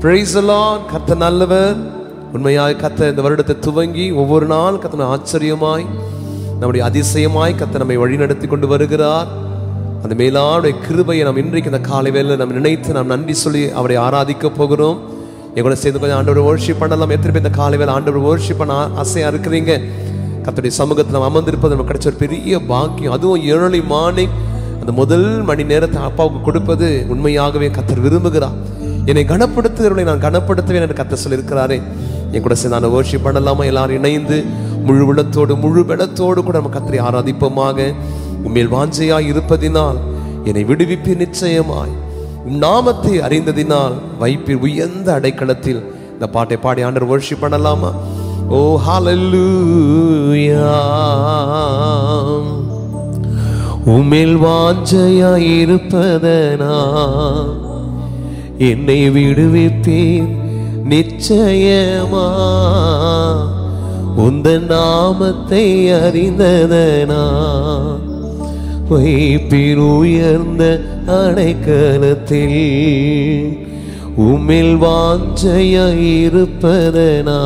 Price கத்த நல்லவர் உண்மையாய் கத்த இந்த வருடத்தை துவங்கி ஒவ்வொரு நாள் கத்த ஆச்சரியமாய் நம்முடைய அதிசயமாய் கத்த நம்மை வழிநடத்தி கொண்டு வருகிறார் அந்த மேலான கிருபையை நாம் இன்றைக்கு இந்த காலை வேளையில நாம் நினைத்து நாம் நன்றி சொல்லி அவரை ஆராதிக்க போகிறோம் என் கூட சேர்ந்து கொஞ்சம் ஆண்டவர் worship பண்ணலாம் எத்தனை பேர் இந்த காலை வேலை ஆண்டவர் worship பண்ண ஆ- ஆசையா இருக்கிறீங்க கர்த்தருடைய சமூகத்தில் நம்ம அமர்ந்திருப்பது நமக்கு கிடைச்ச ஒரு பெரிய பாக்கியம் அதுவும் ஏழை மார்னிங் அந்த முதல் மணி நேரத்தை அப்பாவுக்கு கொடுப்பது உண்மையாகவே கத்தர் விரும்புகிறார் என்னை கனப்படுத்துகிறவர்களை நான் கனப்படுத்துவேன் என்று கத்தர் சொல்லியிருக்கிறாரே என் கூட சேர்ந்து நான் worship பண்ணலாமா எல்லாரும் இணைந்து முழு உள்ளத்தோடு முழு பலத்தோடு கூட நம்ம கத்தரை ஆராதிப்போமாக உண்மையில் வாஞ்சையாய் இருப்பதினால் என்னை விடுவிப்பு நிச்சயமாய் உம் நாமத்தை அறிந்ததினால் வைப்பில் உயர்ந்த அடைக்கலத்தில் இந்த பாட்டை பாடி ஆண்டர் worship பண்ணலாமா ஓ ஹalleluya உம்மில் வாஞ்சையாய் இருப்பதனா என்னை விடுவிப்பேன் நிச்சயமா உந்த நாமத்தை அறிந்ததனா வைப்பில் உயர்ந்த அடைக்கலத்தில் உம்மில் வாஞ்சையாயிருப்பதனா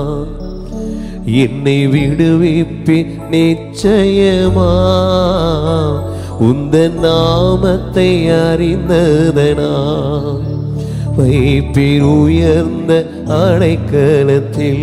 என்னை விடுவிப்பி நிச்சயமா உந்த நாமத்தை அறிந்ததனா வைப்பில் உயர்ந்த அடைக்கலத்தில்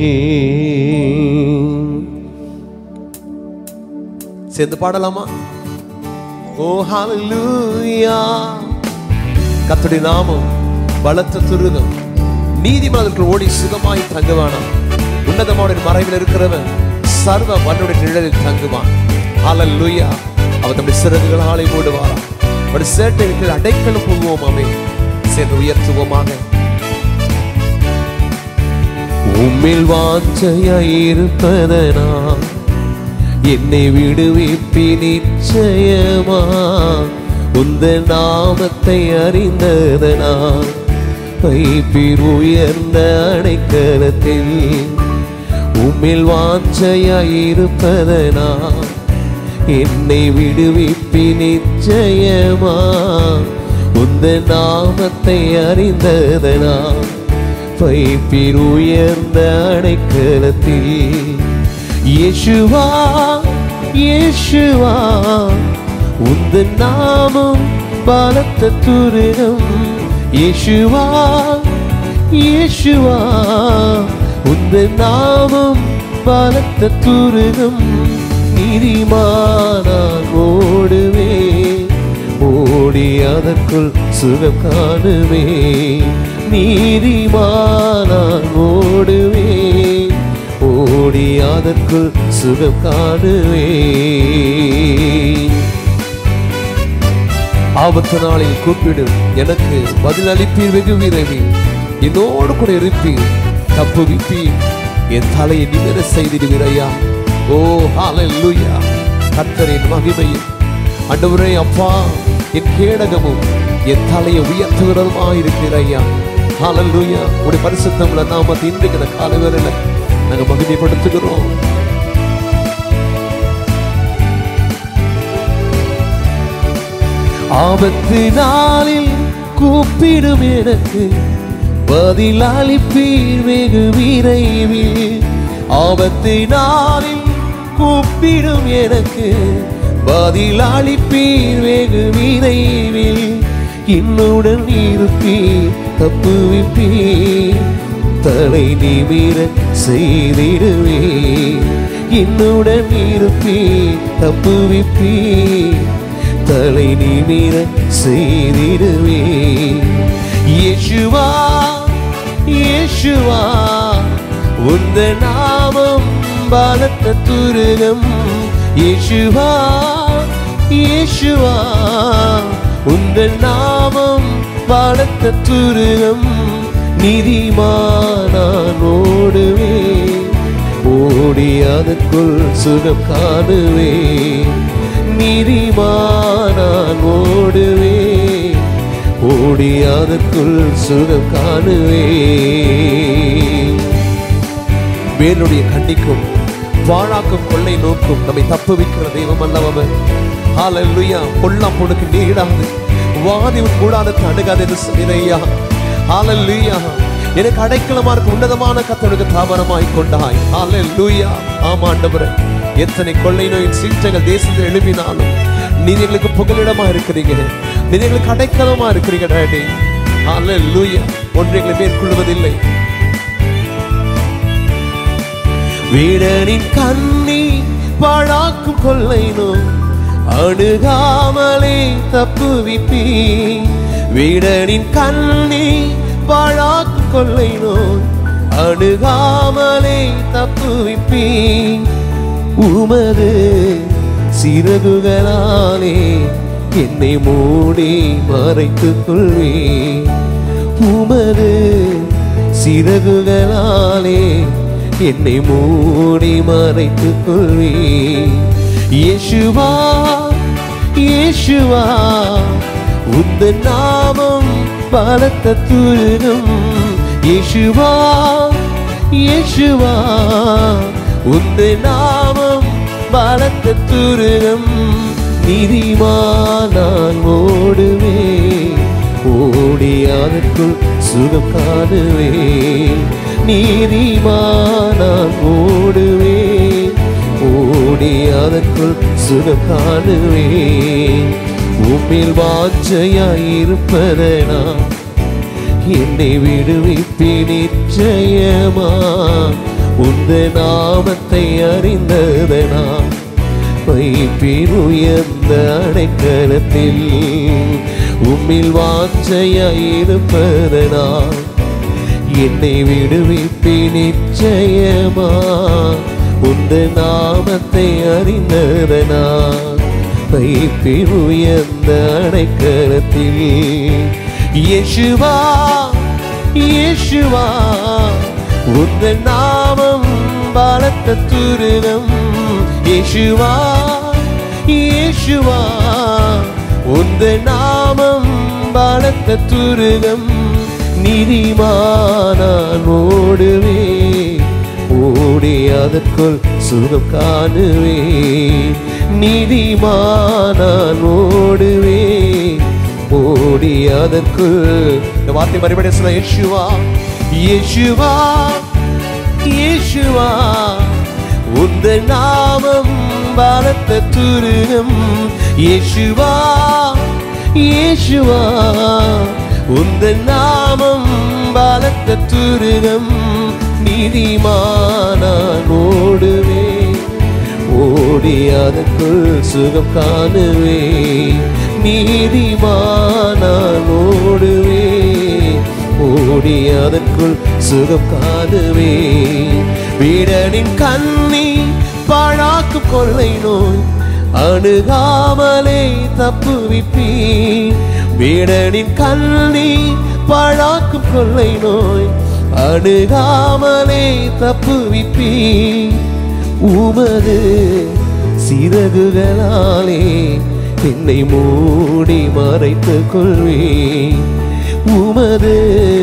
சேர்ந்து பாடலாமா ஓ ஹalleluya கர்த்தருடைய நாமம் பலத்த துருகம் நீதிமான்கள் ஓடி சுகமாய் தங்குவானாம் உன்னதமான மறைவில் இருக்கிறவன் சர்வ மண்ணுடைய நிழலில் தங்குவான் ஹalleluya அவன் தம்முடைய சிறகுகளாலே மூடுவாராம் ஒரு சேட்டை கீழ் அடைக்கலம் போவோம் அவை சேர்ந்து உயர்த்துவோமாக உம்மில் வாஞ்சையாயிருப்பதனா என்னை விடுவிப்பி நிச்சயமா உந்த நாமத்தை அறிந்ததனா வைப்பீர் உயர்ந்த அடைக்கலத்தில் உம்மில் வாஞ்சையாயிருப்பதனா என்னை விடுவிப்பி நிச்சயமா உந்த நாமத்தை அறிந்ததனா வைப்பீர் உயர்ந்த அடைக்கலத்தில் இயேசுவா இயேசுவா உந்த நாமம் பலத்த துருகம் இயேசுவா இயேசுவா உந்த நாமம் பலத்த துருகம் நீதிமானான் ஓடுவே ஓடி அதற்குள் சுகம் காணுவே நீதிமானான் ஓடுவே ஓடி அதற்குள் சுகம் காணுவே ஆபத்து நாளில் கூப்பிடு எனக்கு பதில் அளிப்பீர் வெகு விரைவில் என்னோடு கூட இருப்பீர் தப்புவிப்பீர் என் தலையை நிமிர செய்திடுவீர் ஐயா ஓ ஹalleluya கர்த்தரின் மகிமையும் ஆண்டவரே அப்பா என் கேடகமும் என் தலையை உயர்த்துகிறதுமாக இருக்கிற ஐயா ஹalleluya உடைய பரிசுத்தமுள்ள நாமத்தை இன்றைக்கு இந்த காலை வேளையில நாங்க மகிமைப்படுத்துகிறோம் ஆபத்து நாளில் கூப்பிடும் எனக்கு பதில் அளிப்பீர் வெகு விரைவில் ஆபத்து நாளில் கூப்பிடும் எனக்கு பதில் அளிப்பீர் வெகு விரைவில் என்னுடன் இருப்பீர் தப்புவிப்பீர் தலை நிமிர செய்திடுவீர் என்னுடன் இருப்பீர் தப்புவிப்பீர் தலை நிமிர செய்திடுவே இயேசுவா இயேசுவா உந்த நாமம் பலத்த துருகம் இயேசுவா இயேசுவா உந்த நாமம் பலத்த துருகம் நீதிமானான் ஓடுவே ஓடி அதற்குள் சுகம் காணுவே நீதிமானான் ஓடுவே ஓடி அதற்குள் சுகம் காணுவே வேலுடைய கண்டிக்கும் வாழாக்கும் கொள்ளை நோக்கும் நம்மை தப்புவிக்கிற தெய்வம் அல்லவன் ஹalleluya பொல்லாம் பொடுக்கு நீடாது வாதி உன் கூடாதத்தை அணுகாது என்று சொல்லிதையா ஹalleluya எனக்கு அடைக்கலமா இருக்க உன்னதமான கத்தனுக்கு தாபனமாய் கொண்டாய் ஹalleluya ஆமா ஆண்டவரே எத்தனை கொள்ளை நோயின் சீற்றங்கள் தேசத்தில் எழுப்பினாலும் நீர் எங்களுக்கு புகலிடமா இருக்கிறீங்க நீர் எங்களுக்கு அடைக்கலமா இருக்கிறீங்க டாடி ஹalleluya ஒன்று எங்களை மேற்கொள்வதில்லை வீடனின் கண்ணி பாழாக்கும் கொள்ளை நோய் அணுகாமலே தப்புவிப்பி வீடனின் கண்ணி பாழாக்கும் கொள்ளை நோய் அணுகாமலே தப்புவிப்பி உமது சிறகுகளாலே என்னை மூடி மறைத்துக் கொள்வே உமது சிறகுகளாலே என்னை மூடி மறைத்துக் கொள்வே இயேசுவா இயேசுவா உந்த நாமம் பலத்த துருகம் இயேசுவா இயேசுவா உந்த நாமம் பலத்த துருகம் நீதிமா நான் ஓடுவே ஓடி அதற்குள் சுகம் காணுவே நீதிமா நான் ஓடுவே ஓடி அதற்குள் சுகம் காணுவே உம்மில் வாஞ்சையாயிருப்பதனா என்னை விடுவிப்பி நிச்சயமா உந்த நாமத்தை அறிந்ததனா வைப்பின் உயர்ந்த அடைக்கலத்தில் உம்மில் வாஞ்சையாயிருப்பதனா என்னை விடுவிப்பி நிச்சயமா உந்த நாமத்தை அறிந்ததனா வைப்பின் உயர்ந்த அடைக்கலத்தில் இயேசுவா இயேசுவா உந்த நாமம் பலத்த துருகம் இயேசுவா இயேசுவா உந்த நாமம் பலத்த துருகம் நீதிமானான் ஓடுவே ஓடி அதற்குள் சுகம் காணுவே நீதிமானான் ஓடுவே ஓடி அதற்குள் இந்த வார்த்தை மறுபடியும் சொல்ல இயேசுவா இயேசுவா இயேசுவா உந்த நாமம் பலத்த துருகம் இயேசுவா இயேசுவா உந்த நாமம் பலத்த துருகம் நீதிமானான் ஓடுவே ஓடி அதற்குள் சுகம் காணுவே நீதிமானான் ஓடுவே ஓடி அதற்குள் சுகம் காணுவே வீடனின் கண்ணி பாழாக்கு கொள்ளை நோய் அணுகாமலே தப்புவிப்பி வீடனின் கண்ணி பாழாக்கு கொள்ளை நோய் அணுகாமலே தப்புவிப்பி உமது சிறகுகளாலே என்னை மூடி மறைத்துக் கொள்வே உமது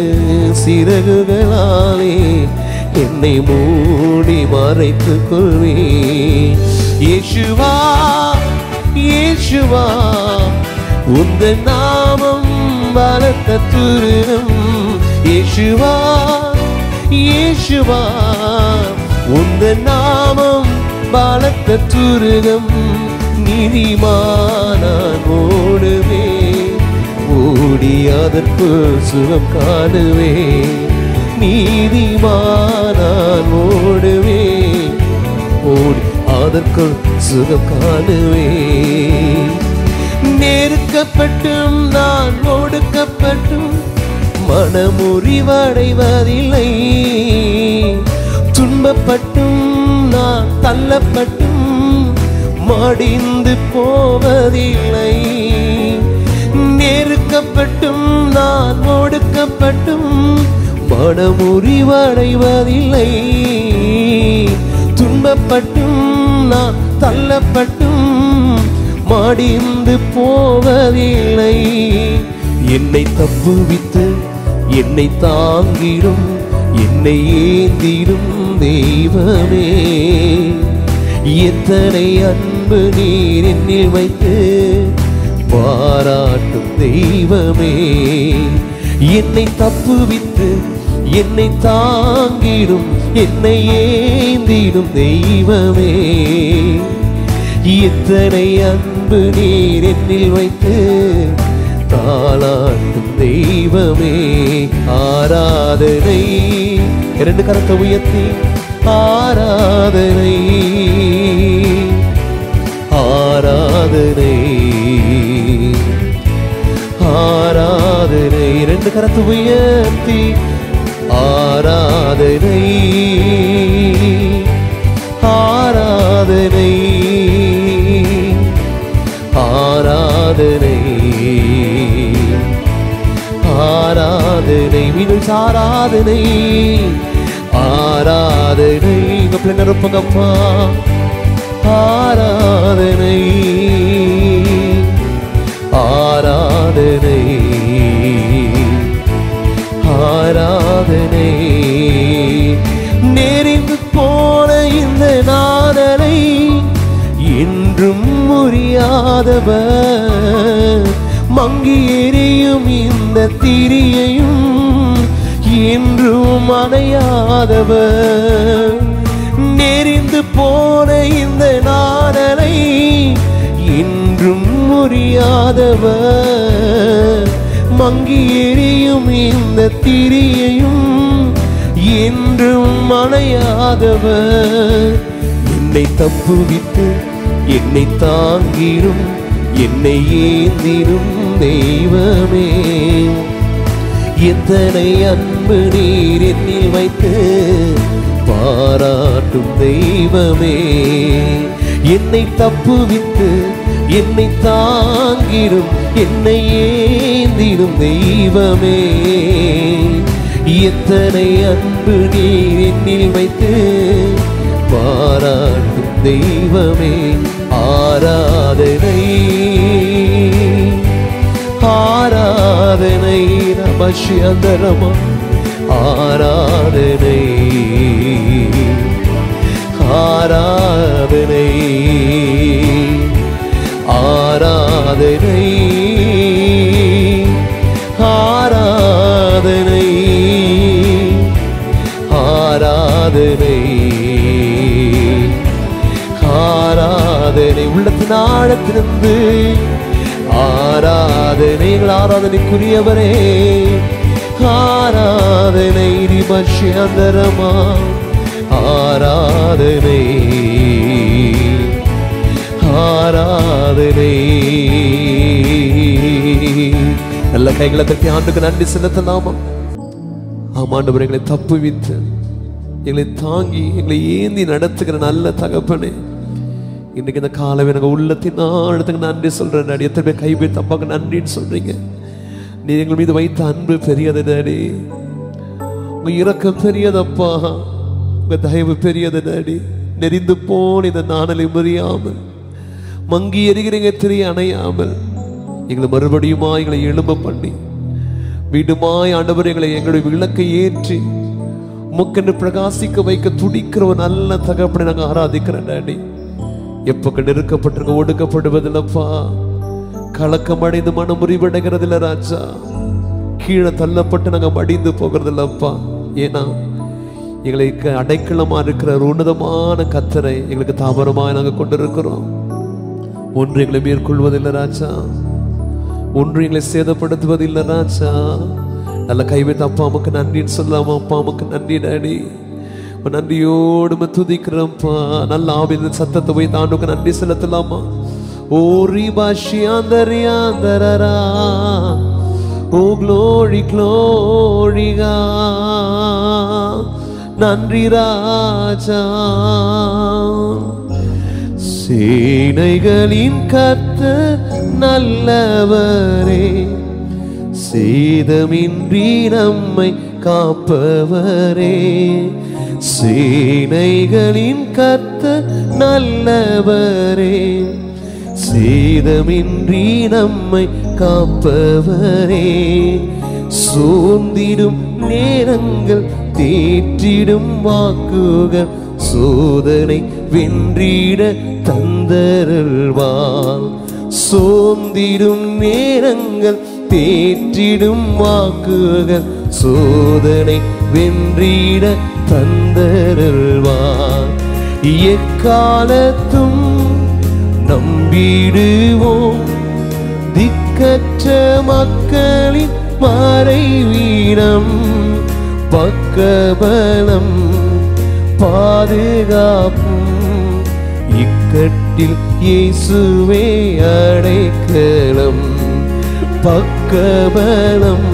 சிறகுகளாலே என்னை மூடி மறைத்துக் கொள்வே இயேசுவா இயேசுவா உந்த நாமம் பலத்த துருகம் இயேசுவா இயேசுவா உந்த நாமம் பலத்த துருகம் நீதிமானான் ஓடுவே ஓடி அதற்கு சுகம் காணுவே நீதிமானான் ஓடுவே ஓடி அதற்குள் சுகம் காணுவே நெருக்கப்பட்டும் நான் ஒடுக்கப்பட்டும் மனமுறிவடைவதில்லை துன்பப்பட்டும் நான் தள்ளப்பட்டும் மடிந்து போவதில்லை நெருக்கப்பட்டும் நான் ஒடுக்கப்பட்டும் மனமுறிவடைவதில்லை துன்பப்பட்டும் நான் தள்ளப்பட்டும் மடிந்து போவதில்லை என்னை தப்புவித்து என்னை தாங்கிடும் என்னை ஏந்திடும் தெய்வமே எத்தனை அன்பு நீர் என்னில் வைத்து பாராட்டும் தெய்வமே என்னை தப்புவித்து என்னை தாங்கிடும் என்னை ஏந்திடும் தெய்வமே இத்தனை அன்பு நீர் என்னில் வைத்து தாளாட்டும் தெய்வமே ஆராதனை இரண்டு கரத்தை உயர்த்தி ஆராதனை ஆராதனை ஆராதனை இரண்டு கரத்தை உயர்த்தி ஆராதனை ஆராதனை ஆராதனை ஆராதனை மீண்டும் ஆராதனை ஆராதனை உங்க பிள்ளை நிரப்புங்கப்பா ஆராதனை ஆராதனை ஆராதனை நெறிந்து போன இந்த நாதனை என்றும் முறியாதவர் மங்கி எரியும் இந்த திரியையும் என்றும் அணையாதவர் நெறிந்து போன இந்த நாடலை இன்றும் முறியாதவர் மங்கி எரியும் இந்த திரியையும் என்றும் அணையாதவர் என்னை தப்புவித்து என்னை தாங்கிடும் என்னை ஏந்திடும் தெய்வமே எத்தனை அன்பு நீர் என்னில் வைத்து பாராட்டும் தெய்வமே என்னை தப்புவித்து என்னை தாங்கிடும் என்னை ஏந்திடும் தெய்வமே எத்தனை அன்பு நீர் என்னில் வைத்து பாராட்டும் தெய்வமே ஆராதனை ஆராதனை நமசியந்தரமா ஆராதனை ஆராதனை ஆராதனை ஆராதனை ஆராதனை ஆராதனை உள்ளத்தின் ஆழத்திலிருந்து ஆராதனை எங்கள் ஆராதனைக்குரியவரே ஆராதனை ரிபஷந்தரமா ஆராதனை ஆராதனை நல்ல கைகளை தட்டி ஆண்டுக்கு நன்றி செலுத்தலாமா ஆமாண்டவர் எங்களை தப்புவித்து எங்களை தாங்கி எங்களை ஏந்தி நடத்துகிற நல்ல தகப்பனே இன்னைக்கு இந்த காலம் எனக்கு உள்ளத்தின் ஆழத்துக்கு நன்றி சொல்றேன் டாடி எத்தனை பேர் கைப்பே தப்பாக்கு நன்றின்னு சொல்றீங்க நீ எங்கள் மீது வைத்த அன்பு பெரியது டாடி உங்க இரக்கம் பெரியதப்பா உங்க தயவு பெரியது டாடி நெறிந்து போன இந்த நாணலை முறியாமல் மங்கி எறிகிறீங்க தெரிய அணையாமல் எங்களை மறுபடியுமா எங்களை எழும்ப பண்ணி வீடுமாய் ஆண்டவர் எங்களை எங்களுடைய விளக்கை ஏற்றி உமக்கென்று பிரகாசிக்க வைக்க துடிக்கிற ஒரு நல்ல தகப்பனை நாங்கள் ஆராதிக்கிறேன் டாடி எப்போ நெருக்கப்பட்டிருக்க ஒடுக்கப்படுவதில்லப்பா கலக்கம் அடைந்து மனம் முறிவடைகிறதில்ல ராஜா கீழே தள்ளப்பட்டு நாங்கள் மடிந்து போகிறதில்லப்பா ஏன்னா எங்களுக்கு அடைக்கலமா இருக்கிற ஒரு உன்னதமான கத்தரை எங்களுக்கு தாமரமாக நாங்கள் கொண்டிருக்கிறோம் ஒன்று எங்களை மேற்கொள்வதில்லை ராஜா ஒன்று எங்களை சேதப்படுத்துவதில்லை ராஜா நல்ல கைவிட்டு அப்பா அம்மாக்கு நன்றின்னு சொல்லாமா அப்பா அம்மாக்கு நன்றி டாடி உன் நன்றியோடு உம்மை துதிக்கிறோம்ப்பா நல்ல ஆவின் சத்தத்தை போய் தாண்டுக்கு நன்றி செலுத்தலாமா ஓ ரிபாஷியாந்தரியாந்தரரா ஓ க்ளோரி க்ளோரிகா நன்றி ராஜா சேனைகளின் கத்த நல்லவரே சேதமின்றி நம்மை காப்பவரே சேனைகளின் கத்த நல்லவரே சேதமின்றி நம்மை காப்பவரே சோர்ந்திடும் நேரங்கள் தேற்றிடும் வாக்குகள் சோதனை வென்றிட தந்தருள்வார் சோர்ந்திடும் நேரங்கள் தேற்றிடும் வாக்குகள் சோதனை வென்றிட தந்தருள்வார் எக்காலத்தும் நம்பிடுவோம் திக்கற்ற மக்களின் மறைவீடம் பக்கபலம் பாதுகாப்பும் இக்கட்டில் இயேசுவே அடைக்கலம் பக்கபலம்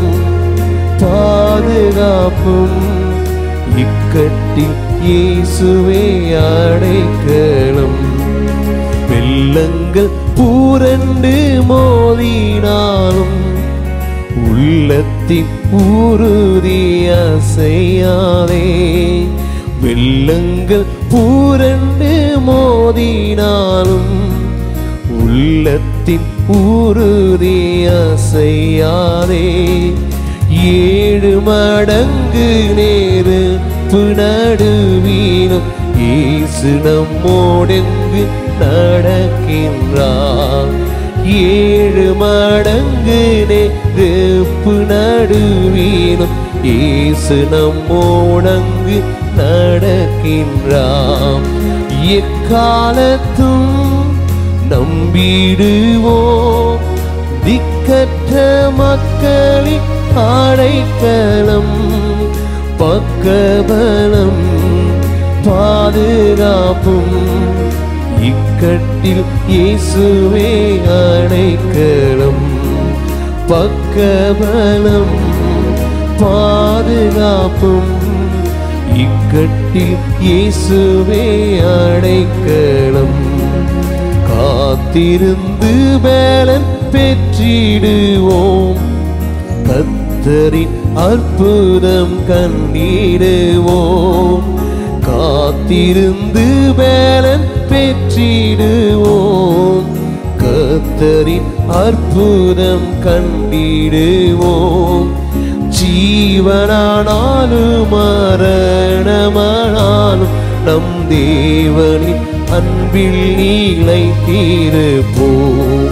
பாதுகாப்பும் இக்கட்டில் இயேசுவே அடைக்கலம் வெள்ளங்கள் பூரண்டு மோதினாலும் உள்ளத்தின் உறுதி அசையாதே வெள்ளங்கள் பூரண்டு மோதினாலும் உள்ளத்தின் உறுதி அசையாதே ஏழு மடங்கு நெருப்பு நடுவீனும் இயேசு நம்மோடெங்கு நடக்கின்றார் ஏழு மடங்கு நெருப்பு நடுவீனும் இயேசு நம்மோடங்கு நடக்கின்றாம் எக்காலத்தும் நம்பிடுவோம் திக்கற்ற மக்களின் அடைக்கலம் பக்கபலம் பாதுகாப்பும் இக்கட்டில் இயேசுவே அடைக்கலம் பக்கபலம் பாதுகாப்பும் இக்கட்டில் இயேசுவே அடைக்கலம் காத்திருந்து பேலன் பெற்றிடுவோம் கத்தரின் அற்புதம் கண்டிடுவோம் காத்திருந்து பேலன் பெற்றிடுவோம் கத்தரின் அற்புதம் கண்டிடுவோம் ஜீவனானாலும் மரணமானாலும் நம் தேவனின் அன்பில் நீலை தீருப்போம்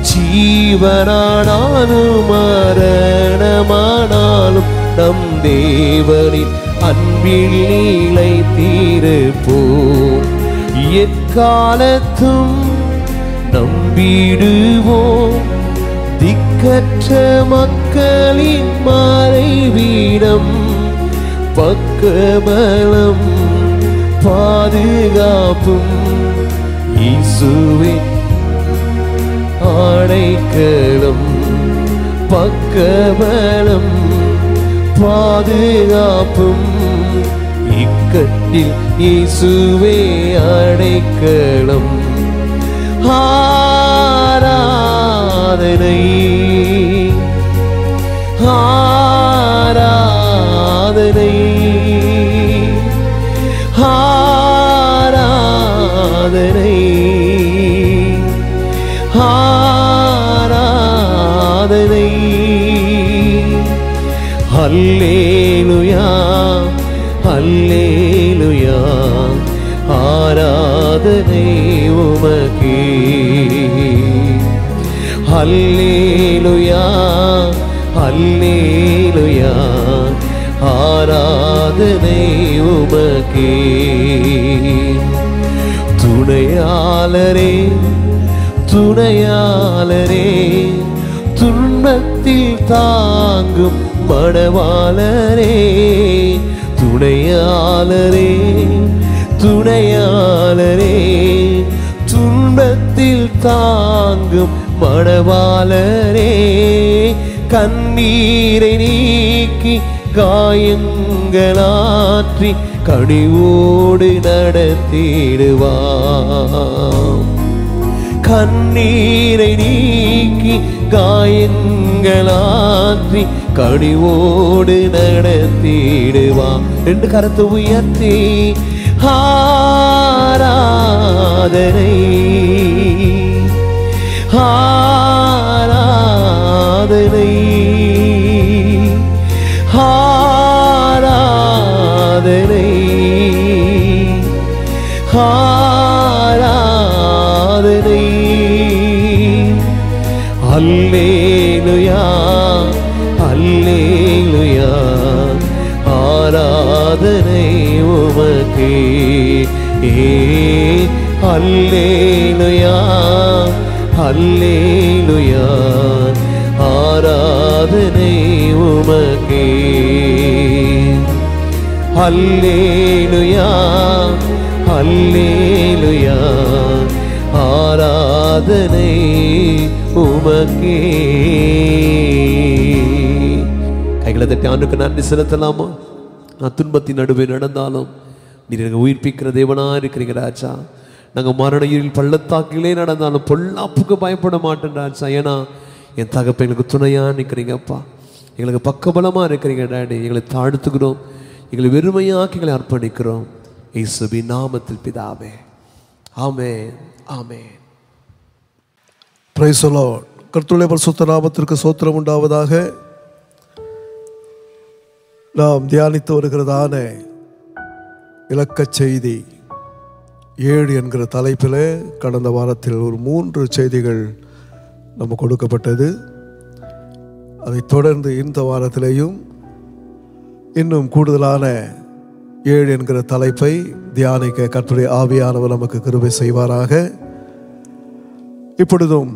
ஜீவனானாலும் மரணமானாலும் நம் தேவனின் அன்பில் நீலை தீருப்போம் எக்காலத்தும் நம்பிடுவோம் திக்கற்ற மக்களின் மறைவீடம் பக்கபலம் பாதுகாப்பும் இயேசுவே ஆடைக்கலம் பக்கபலம் பாதுகாப்பும் இக்கட்டில் இயேசுவே அடைக்கலம் ஆராதனை ஆராதனை ஆராதனை ஆராதனை அல்லேலுயா அல்லேலுயா ஆராதனை உமக்கே அல்லேலுயா அல்லேலுயா ஆராதனை உமக்கே துணையாளரே துணையாளரே துன்பத்தில் தாங்கும் மணவாளரே துணையாளரே துணையாளரே துன்பத்தில் தாங்கும் மணவாளரே கண்ணீரை நீக்கி காயங்களாற்றி கனிவோடு நடத்திடுவாம் கண்ணீரை நீக்கி காயங்களாற்றி கனிவோடு நடத்திடுவான் ரெண்டு கரத்தை உயர்த்தி ஆராதனை ஆராதனை ஆராதனை ஆராதனை அல்லேலுயா அல்லேலுயா ஆராதனை ஏ அல்லேலுயா அல்லேலுயா ஆராதனை உமக்கே அல்லேலுயா அல்லேலுயா ஆராதனை உமக்கே கைகளை தட்டி ஆண்டுக்கு நன்றி செலுத்தலாமா நான் துன்பத்தின் நடுவே நடந்தாலும் நீர் எனக்கு உயிர்ப்பிக்கிற தேவனா இருக்கிறீங்க ராஜா நாங்கள் மரண இருள் பள்ளத்தாக்கிலே நடந்தாலும் பொல்லாப்புக்கு பயப்பட மாட்டேன் ராஜா ஏன்னா என் தகப்ப எங்களுக்கு துணையா நிற்கிறீங்கப்பா எங்களுக்கு பக்கபலமா இருக்கிறீங்க டாடி எங்களை தாழ்த்துக்கிறோம் எங்களை வெறுமையாக்கி எங்களை அர்ப்பணிக்கிறோம் இயேசுவின் நாமத்தில் பிதாவே ஆமே ஆமே பிரைசலோ கர்த்துடைய பரிசுத்த நாமத்திற்கு சோத்திரம் உண்டாவதாக நாம் தியானித்து வருகிறதான இலக்கச் செய்தி ஏழு என்கிற தலைப்பில் கடந்த வாரத்தில் ஒரு மூன்று செய்திகள் நம்ம கொடுக்கப்பட்டது அதைத் தொடர்ந்து இந்த வாரத்திலேயும் இன்னும் கூடுதலான ஏழு என்கிற தலைப்பை தியானிக்க கர்த்தருடைய ஆவியானவர் நமக்கு கிருபை செய்வாராக இப்பொழுதும்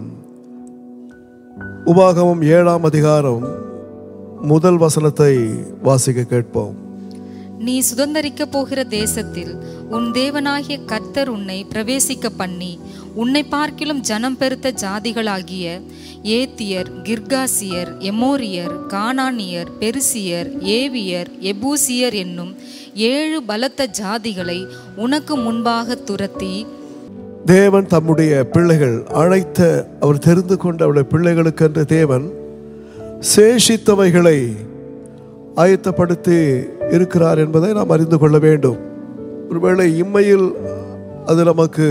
உபாகமம் ஏழாம் அதிகாரம் முதல் வசனத்தை வாசிக்க கேட்போம் நீ சுதந்தரிக்க போகிற தேசத்தில் உன் தேவனாகிய கர்த்தர் உன்னை பிரவேசிக்க பண்ணி உன்னை பார்க்கிலும் ஜனம் பெருத்த ஜாதிகளாகிய ஏத்தியர் கிர்காசியர் எமோரியர் கானானியர் பெருசியர் ஏவியர் எபூசியர் என்னும் ஏழு பலத்த ஜாதிகளை உனக்கு முன்பாக துரத்தி தேவன் தம்முடைய பிள்ளைகள் அழைத்த அவர் தெரிந்து கொண்ட அவருடைய பிள்ளைகளுக்கென்று தேவன் சேஷித்தவைகளை ஆயத்தப்படுத்தி இருக்கிறார் என்பதை நாம் அறிந்து கொள்ள வேண்டும் ஒருவேளை இம்மையில் அது நமக்கு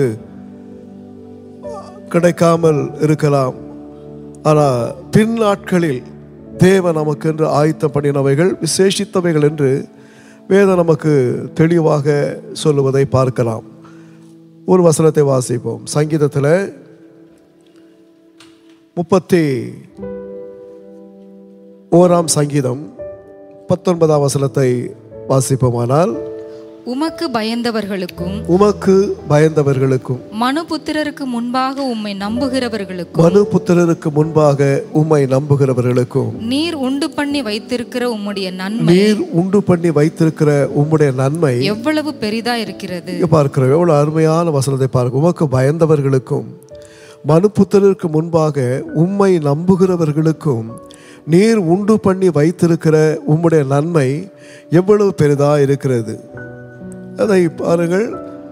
கிடைக்காமல் இருக்கலாம் ஆனால் பின் நாட்களில் தேவன் நமக்கென்று ஆயத்தம் பண்ணினவைகள் விசேஷித்தவைகள் என்று வேதம் நமக்கு தெளிவாக சொல்லுவதை பார்க்கலாம் ஒரு வசனத்தை வாசிப்போம் சங்கீதத்தில் முப்பத்தி ஓராம் சங்கீதம் பத்தொன்பதாம் வசனத்தை வாசிப்போமானால் உமக்கு பயந்தவர்களுக்கும் உமக்கு பயந்தவர்களுக்கும் மனுபுத்திரருக்கு முன்பாக உம்மை நம்புகிறவர்களுக்கும் மனு புத்திரருக்கு முன்பாக உம்மை நம்புகிறவர்களுக்கும் நீர் உண்டு பண்ணி வைத்திருக்கிற உம்முடைய நன்மை நீர் உண்டு பண்ணி வைத்திருக்கிற உம்முடைய நன்மை எவ்வளவு பெரிதா இருக்கிறது இங்க பார்க்கிறோம் எவ்வளவு அருமையான வசனத்தை பார்க்க உமக்கு பயந்தவர்களுக்கும் மனுப்புத்திரருக்கு முன்பாக உம்மை நம்புகிறவர்களுக்கும் நீர் உண்டு பண்ணி வைத்திருக்கிற உம்முடைய நன்மை எவ்வளவு பெரிதா இருக்கிறது அதை பாருங்கள்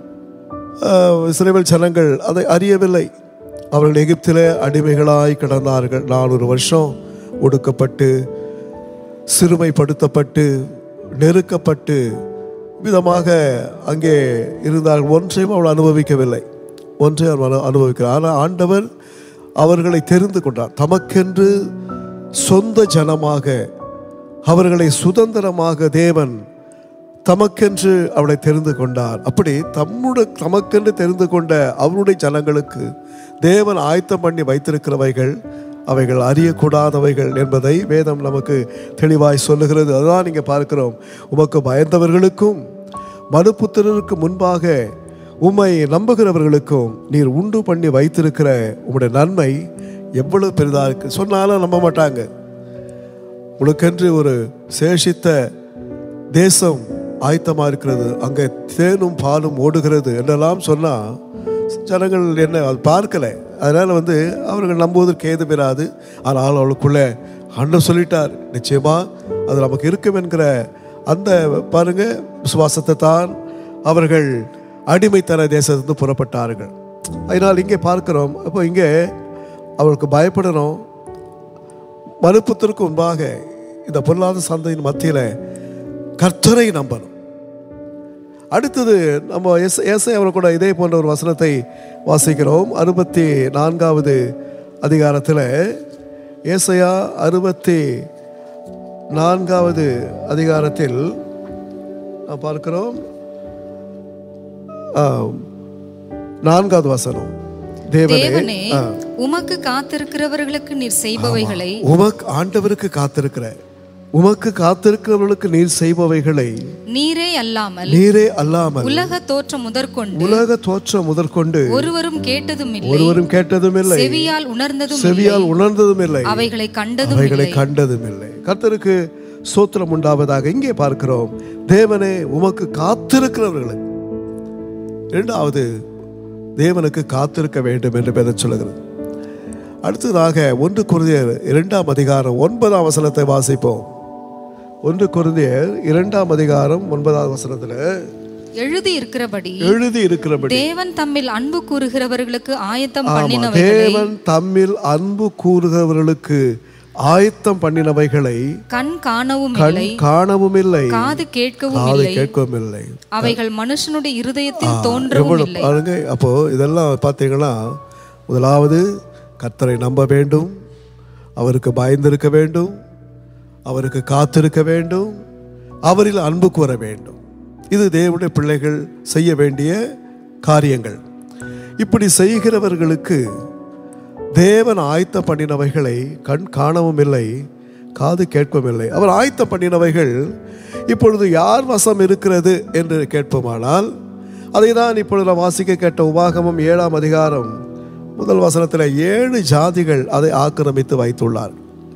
ஆஹ், இஸ்ரவேல் ஜனங்கள் அதை அறியவில்லை அவர்கள் எகிப்திலே அடிமைகளாய் கிடந்தார்கள் நானூறு வருஷம் ஒடுக்கப்பட்டு சிறுமைப்படுத்தப்பட்டு நெருக்கப்பட்டு விதமாக அங்கே இருந்தார்கள் ஒன்றையும் அவள் அனுபவிக்கவில்லை ஒன்றை அவர் அனு- அனுபவிக்கிறார் ஆனால் ஆண்டவர் அவர்களை தெரிந்து கொண்டார் தமக்கென்று சொந்த ஜனமாக அவர்களை சுதந்திரமாக தேவன் தமக்கென்று அவளை தெரிந்து கொண்டார் அப்படி தம்முடைய தமக்கென்று தெரிந்து கொண்ட அவருடைய ஜனங்களுக்கு தேவன் ஆயத்தம் பண்ணி வைத்திருக்கிறவைகள் அவைகள் அறியக்கூடாதவைகள் என்பதை வேதம் நமக்கு தெளிவாய் சொல்லுகிறது அதுதான் நீங்க பார்க்கிறோம் உமக்கு பயந்தவர்களுக்கும் மனுப்புத்திரருக்கு முன்பாக உம்மை நம்புகிறவர்களுக்கும் நீர் உண்டு பண்ணி வைத்திருக்கிற உம்முடைய நன்மை எவ்வளவு பெரிதா இருக்கு சொன்னாலும் நம்ப மாட்டாங்க உனக்கென்று ஒரு சேஷித்த தேசம் ஆயத்தமா இருக்கிறது அங்கே தேனும் பாலும் ஓடுகிறது என்றெல்லாம் சொன்னா ஜனங்கள் என்ன அது பார்க்கல அதனால வந்து அவர்கள் நம்புவதற்கு ஏது பெறாது ஆனால் அவளுக்குள்ள அண்ணன் சொல்லிட்டார் நிச்சயமா அது நமக்கு இருக்கும் என்கிற அந்த பாருங்க விசுவாசத்தை தான் அவர்கள் அடிமைத்தன தேசத்திலிருந்து புறப்பட்டார்கள் அதனால் இங்கே பார்க்கிறோம் அப்போ இங்கே அவளுக்கு பயப்படணும் மறுப்புத்திற்கு முன்பாக இந்த பொருளாதார சந்தையின் மத்தியில் கர்த்தரை நம்பணும் அடுத்தது நம்ம எஸ் ஏசை அவர் கூட இதே போன்ற ஒரு வசனத்தை வாசிக்கிறோம் அறுபத்தி நான்காவது அதிகாரத்தில் ஏசையா அறுபத்தி நான்காவது அதிகாரத்தில் நாம் பார்க்கிறோம் ஆ, நான்காவது வசனம் தேவனே தேவனே ஆ. உமக்கு காத்திருக்கிறவர்களுக்கு நீர் செய்பவைகளை உமக்கு ஆண்டவருக்கு காத்திருக்கிற உமக்கு காத்திருக்கிறவர்களுக்கு நீர் செய்பவைகளை நீரே அல்லாமல் நீரே அல்லாமல் உலக தோற்றம் முதற்கொண்டு உலக தோற்றம் முதற்கொண்டு ஒருவரும் கேட்டதும் இல்லை ஒருவரும் கேட்டதும் இல்லை செவியால் உணர்ந்ததும் செவியால் உணர்ந்ததும் இல்லை அவைகளை கண்டதும் அவைகளை இல்லை கண்டதும் இல்லை கர்த்தருக்கு சோத்திரம் உண்டாவதாக இங்கே பார்க்கிறோம் தேவனே உமக்கு காத்திருக்கிறவர்களை இரண்டாவது தேவனுக்கு காத்திருக்க வேண்டும் என்று பெற சொல்லுகிறது அடுத்ததாக ஒன்று குருந்தியர் இரண்டாம் அதிகாரம் ஒன்பதாம் வசனத்தை வாசிப்போம் ஒன்று குருந்தியர் இரண்டாம் அதிகாரம் ஒன்பதாம் வசனத்துல எழுதி இருக்கிறபடி எழுதி இருக்கிறபடி தேவன் தம்மில் அன்பு கூறுகிறவர்களுக்கு ஆயத்தம் ஆமா, பண்ணினவைகளை தேவன் தம்மில் அன்பு கூறுகிறவர்களுக்கு ஆயத்தம் பண்ணினவைகளை கண் காணவும் கண் இல்லை காணவும் இல்லை காது கேட்கவும் காது இல்லை கேட்கவும் இல்லை அவைகள் மனுஷனுடைய இருதயத்தில் தோன்றவும் எவ்வளவு இல்லை பாருங்க அப்போ இதெல்லாம் பார்த்தீங்கன்னா முதலாவது கர்த்தரை நம்ப வேண்டும் அவருக்கு பயந்திருக்க வேண்டும் அவருக்கு காத்திருக்க வேண்டும் அவரில் அன்பு கூற வேண்டும் இது தேவனுடைய பிள்ளைகள் செய்ய வேண்டிய காரியங்கள் இப்படி செய்கிறவர்களுக்கு தேவன் ஆயத்தம் பண்ணினவைகளை கண் காணவும் இல்லை காது கேட்கவும் இல்லை அவர் ஆயத்தம் பண்ணினவைகள் இப்பொழுது யார் வசம் இருக்கிறது என்று கேட்போமானால் அதை தான் இப்பொழுது நாம் வாசிக்க கேட்ட உபாகமம் ஏழாம் அதிகாரம் முதல் வசனத்தில் ஏழு ஜாதிகள் அதை ஆக்கிரமித்து வைத்துள்ளார்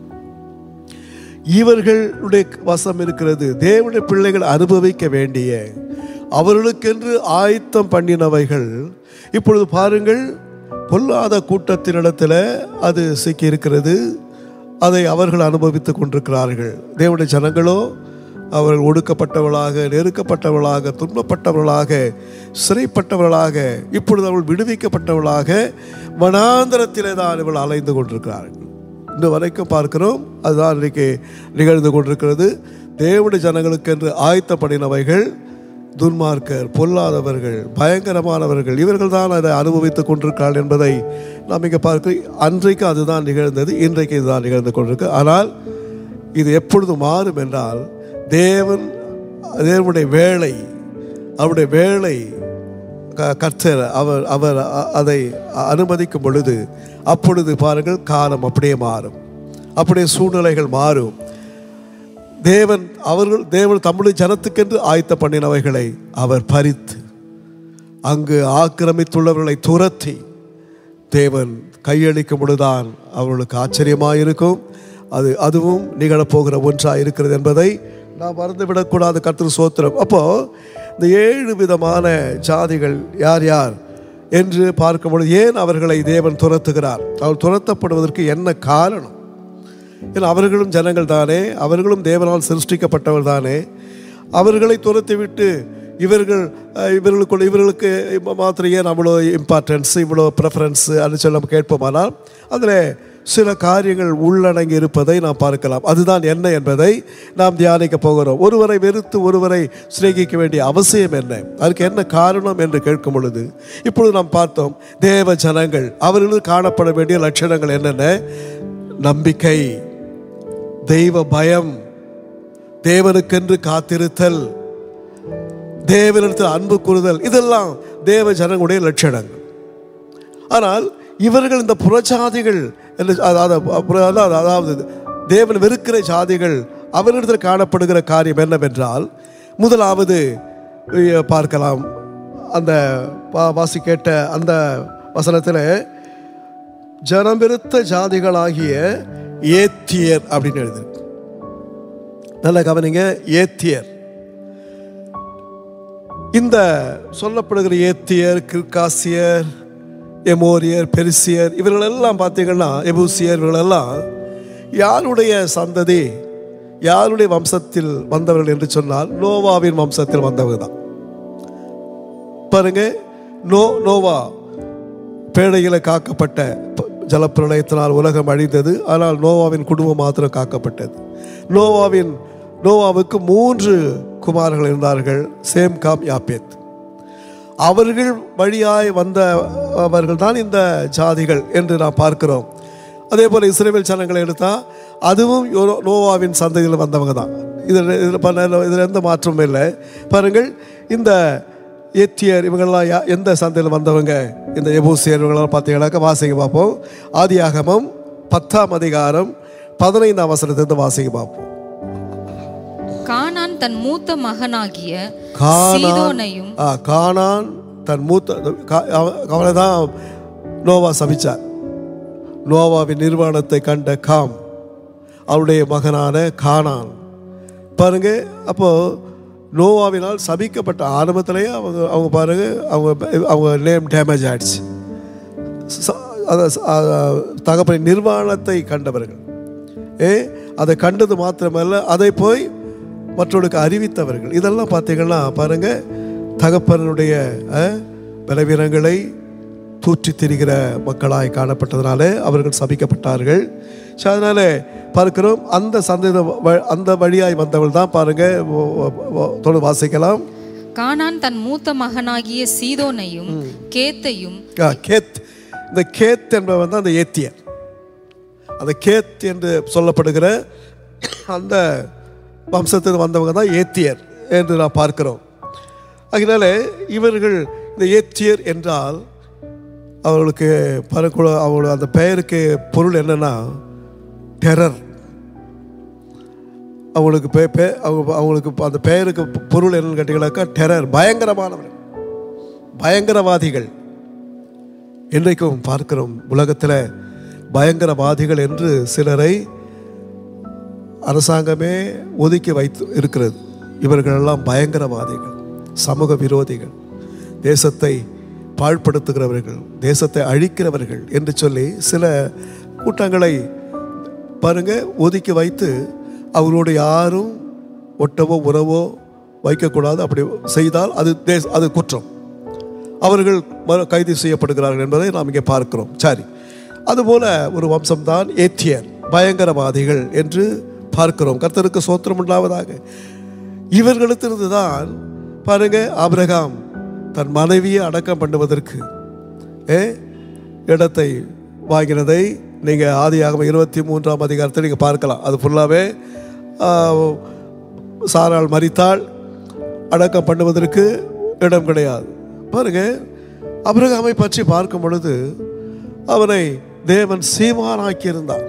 இவர்களுடைய வசம் இருக்கிறது தேவனுடைய பிள்ளைகள் அனுபவிக்க வேண்டிய அவர்களுக்கென்று ஆயத்தம் பண்ணினவைகள் இப்பொழுது பாருங்கள் பொல்லாத கூட்டத்தினிடத்தில் அது சிக்கி இருக்கிறது அதை அவர்கள் அனுபவித்துக் கொண்டிருக்கிறார்கள் தேவனுடைய ஜனங்களோ அவர்கள் ஒடுக்கப்பட்டவர்களாக நெருக்கப்பட்டவர்களாக துன்பப்பட்டவர்களாக சிறைப்பட்டவர்களாக இப்பொழுது அவர்கள் விடுவிக்கப்பட்டவர்களாக வனாந்தரத்திலே தான் இவர்கள் அலைந்து கொண்டிருக்கிறார்கள் இன்று வரைக்கும் பார்க்கிறோம் அதுதான் இன்றைக்கு நிகழ்ந்து கொண்டிருக்கிறது தேவனுடைய ஜனங்களுக்கென்று ஆயத்தப்படினவைகள் துன்மார்க்கர் பொல்லாதவர்கள் பயங்கரமானவர்கள் இவர்கள் தான் அதை அனுபவித்துக் கொண்டிருக்கிறார்கள் என்பதை நாம் இங்கே பார்க்க அன்றைக்கு அதுதான் நிகழ்ந்தது இன்றைக்கு இதுதான் நிகழ்ந்து கொண்டிருக்கு ஆனால் இது எப்பொழுது மாறும் என்றால் தேவன் தேவனுடைய வேலை அவருடைய வேலை க- கர்த்தர் அவர் அவர் அ- அதை அனுமதிக்கும் பொழுது அப்பொழுது பாருங்கள் காலம் அப்படியே மாறும் அப்படியே சூழ்நிலைகள் மாறும் தேவன் அவர்கள் தேவன் தம்முடைய ஜனத்துக்கென்று ஆயத்த பண்ணினவைகளை அவர் பறித்து அங்கு ஆக்கிரமித்துள்ளவர்களை துரத்தி தேவன் கையளிக்கும் பொழுதுதான் அவர்களுக்கு ஆச்சரியமாக இருக்கும் அது அதுவும் நிகழப்போகிற ஒன்றாக இருக்கிறது என்பதை நாம் மறந்துவிடக்கூடாது கர்த்தர் சோத்திரம் அப்போ இந்த ஏழு விதமான ஜாதிகள் யார் யார் என்று பார்க்கும் பொழுது ஏன் அவர்களை தேவன் துரத்துகிறார் அவர் துரத்தப்படுவதற்கு என்ன காரணம் ஏன்னா அவர்களும் ஜனங்கள் தானே அவர்களும் தேவனால் சிருஷ்டிக்கப்பட்டவர் தானே அவர்களை துரத்தி விட்டு இவர்கள் அஹ், இவர்களுக்குள்ள இவர்களுக்கு மாத்திரம் ஏன் அவ்வளோ இம்பார்ட்டன்ஸ் இவ்வளோ ப்ரெஃபரன்ஸ் அப்படின்னு சொல்லி நம்ம கேட்போமானால் அதில் சில காரியங்கள் உள்ளடங்கி இருப்பதை நாம் பார்க்கலாம் அதுதான் என்ன என்பதை நாம் தியானிக்க போகிறோம் ஒருவரை வெறுத்து ஒருவரை சிநேகிக்க வேண்டிய அவசியம் என்ன அதுக்கு என்ன காரணம் என்று கேட்கும் பொழுது இப்பொழுது நாம் பார்த்தோம் தேவ ஜனங்கள் அவர்களுக்கு காணப்பட வேண்டிய லட்சணங்கள் என்னென்ன நம்பிக்கை தெய்வ பயம் தேவனுக்கென்று காத்திருத்தல் தேவனிடத்தில் அன்பு கூறுதல் இதெல்லாம் தேவ ஜனங்களுடைய லட்சணங்கள் ஆனால் இவர்கள் இந்த புறஜாதிகள் என்று அதாவது புற- அதாவது அதாவது தேவன் வெறுக்கிற ஜாதிகள் அவர்களிடத்தில் காணப்படுகிற காரியம் என்னவென்றால் முதலாவது இ- பார்க்கலாம் அந்த வா- வாசி கேட்ட அந்த வசனத்தில் ஜனம் வெறுத்த ஜாதிகளாகிய ஏத்தியர் அப்படின்னு எழுதிருக்கு நல்லா கவனிங்க ஏத்தியர் இந்த சொல்லப்படுகிற ஏத்தியர் கிர்காசியர் எமோரியர் பெரிசியர் இவர்களெல்லாம் பார்த்தீங்கன்னா எபூசியர் இவர்களெல்லாம் யாருடைய சந்ததி யாருடைய வம்சத்தில் வந்தவர்கள் என்று சொன்னால் நோவாவின் வம்சத்தில் வந்தவங்க தான் பாருங்க நோ நோவா பேழையில காக்கப்பட்ட ப- ஜலப்பிரளயத்தினால் உலகம் அழிந்தது ஆனால் நோவாவின் குடும்பம் மாத்திரம் காக்கப்பட்டது நோவாவின் நோவாவுக்கு மூன்று குமாரர்கள் இருந்தார்கள் சேம் காம் யாப்பேத் அவர்கள் வழியாய் வந்த அவர்கள் தான் இந்த ஜாதிகள் என்று நாம் பார்க்கிறோம் அதே போல் இஸ்ரேல் ஜனங்களை எடுத்தால் அதுவும் யோ- நோவாவின் சந்ததியில் வந்தவங்க தான் இதில் இதில் பண்ண இதில் எந்த மாற்றமும் இல்லை பாருங்கள் இந்த ஏத்தியர் இவங்கெல்லாம் யா எந்த சந்தையில் வந்தவங்க இந்த எபூசியர் இவங்கெல்லாம் பார்த்தீங்கன்னாக்கா வாசிக்க பார்ப்போம் ஆதியாகமம் பத்தாம் அதிகாரம் பதினைந்தாம் வசனத்திலிருந்து வாசிக்க பார்ப்போம் கானான் தன் மூத்த மகனாகிய கானான் சீதோனையும் ஆ, கானான் தன் மூத்த கா- அவ- அவனை தான் நோவா சபிச்சார் நோவாவின் நிர்வாணத்தை கண்ட காம் அவருடைய மகனான கானான் பாருங்க அப்போ நோவாவினால் சபிக்கப்பட்ட ஆரம்பத்திலேயே அவங்க அவங்க பாருங்க அவங்க அவங்க நேம் டேமேஜ் ஆயிடுச்சு ச- அத- ச- அ- தகப்பனின் நிர்வாணத்தை கண்டவர்கள் ஏ அதை கண்டது மாத்திரமல்ல அதை போய் மற்றவர்களுக்கு அறிவித்தவர்கள் இதெல்லாம் பார்த்தீங்கன்னா பாருங்க தகப்பனுடைய அஹ், பலவீனங்களை தூற்றித் திரிகிற மக்களாய் காணப்பட்டதுனாலே அவர்கள் சபிக்கப்பட்டார்கள் ஸோ அதனால பார்க்கிறோம் அந்த சந்தேக அந்த வழியாய் வந்தவள் தான் பாருங்க ஒ- ஒ- ஒ- தொடர்ந்து வாசிக்கலாம் கானான் தன் மூத்த மகனாகிய சீதோனையும் கேத்தையும் ஆ, கேத் இந்த கேத் என்பவன் தான் அந்த ஏத்தியர் அந்த கேத் என்று சொல்லப்படுகிற அந்த வம்சத்தில் வந்தவங்க தான் ஏத்தியர் என்று நான் பார்க்கிறோம் அதனால இவர்கள் இந்த ஏத்தியர் என்றால் அவர்களுக்கு பரக்குழ அவங்களோட அந்த பெயருக்கு பொருள் என்னன்னா டெரர் அவங்களுக்கு பே பே அவங்க அவங்களுக்கு அந்த பெயருக்கு பொருள் என்னன்னு கேட்டீங்கன்னாக்கா டெரர் பயங்கரமானவர்கள் பயங்கரவாதிகள் இன்றைக்கும் பார்க்கிறோம் உலகத்தில் பயங்கரவாதிகள் என்று சிலரை அரசாங்கமே ஒதுக்கி வைத்து இருக்கிறது இவர்களெல்லாம் பயங்கரவாதிகள் சமூக விரோதிகள் தேசத்தை பாழ்படுத்துகிறவர்கள் தேசத்தை அழிக்கிறவர்கள் என்று சொல்லி சில கூட்டங்களை பாருங்க ஒதுக்கி வைத்து அவரோடு யாரும் ஒட்டவோ உறவோ வைக்கக்கூடாது அப்படி செய்தால் அது தேச அது குற்றம் அவர்கள் மறு- கைது செய்யப்படுகிறார்கள் என்பதை நாம் இங்கே பார்க்கிறோம் சரி அதுபோல ஒரு வம்சம்தான் ஏத்தியர் பயங்கரவாதிகள் என்று பார்க்கிறோம் கர்த்தருக்கு சோத்திரம் உண்டாவதாக இவர்களிடத்திலிருந்து தான் பாருங்க ஆபிரகாம் தன் மனைவியை அடக்கம் பண்ணுவதற்கு ஏ இடத்தை வாங்கினதை நீங்கள் ஆதியாகம இருபத்தி மூன்றாம் அதிகாரத்தை நீங்கள் பார்க்கலாம் அது ஃபுல்லாகவே சாரால் மரித்தாள் அடக்கம் பண்ணுவதற்கு இடம் கிடையாது பாருங்க அபிரகாமை பற்றி பார்க்கும் பொழுது அவனை தேவன் சீமான் ஆக்கியிருந்தார்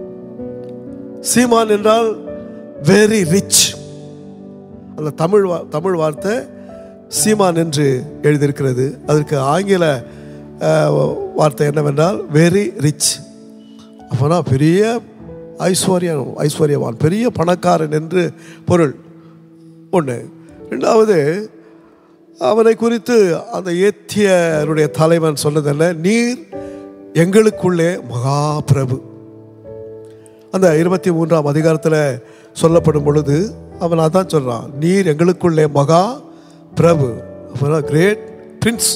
சீமான் என்றால் வெரி ரிச் அந்த தமிழ் வா- தமிழ் வார்த்தை சீமான் என்று எழுதியிருக்கிறது அதற்கு ஆங்கில அஹ், வார்த்தை என்னவென்றால் வெரி ரிச் அப்போனா பெரிய ஐஸ்வர்யம் ஐஸ்வர்யவான் பெரிய பணக்காரன் என்று பொருள் ஒன்று ரெண்டாவது அவனை குறித்து அந்த ஏத்தியருடைய தலைவன் சொன்னது என்ன நீர் எங்களுக்குள்ளே மகா பிரபு அந்த இருபத்தி மூன்றாம் அதிகாரத்தில் சொல்லப்படும் பொழுது அவன் அதான் சொல்றான் நீர் எங்களுக்குள்ளே மகா பிரபு கிரேட் பிரின்ஸ்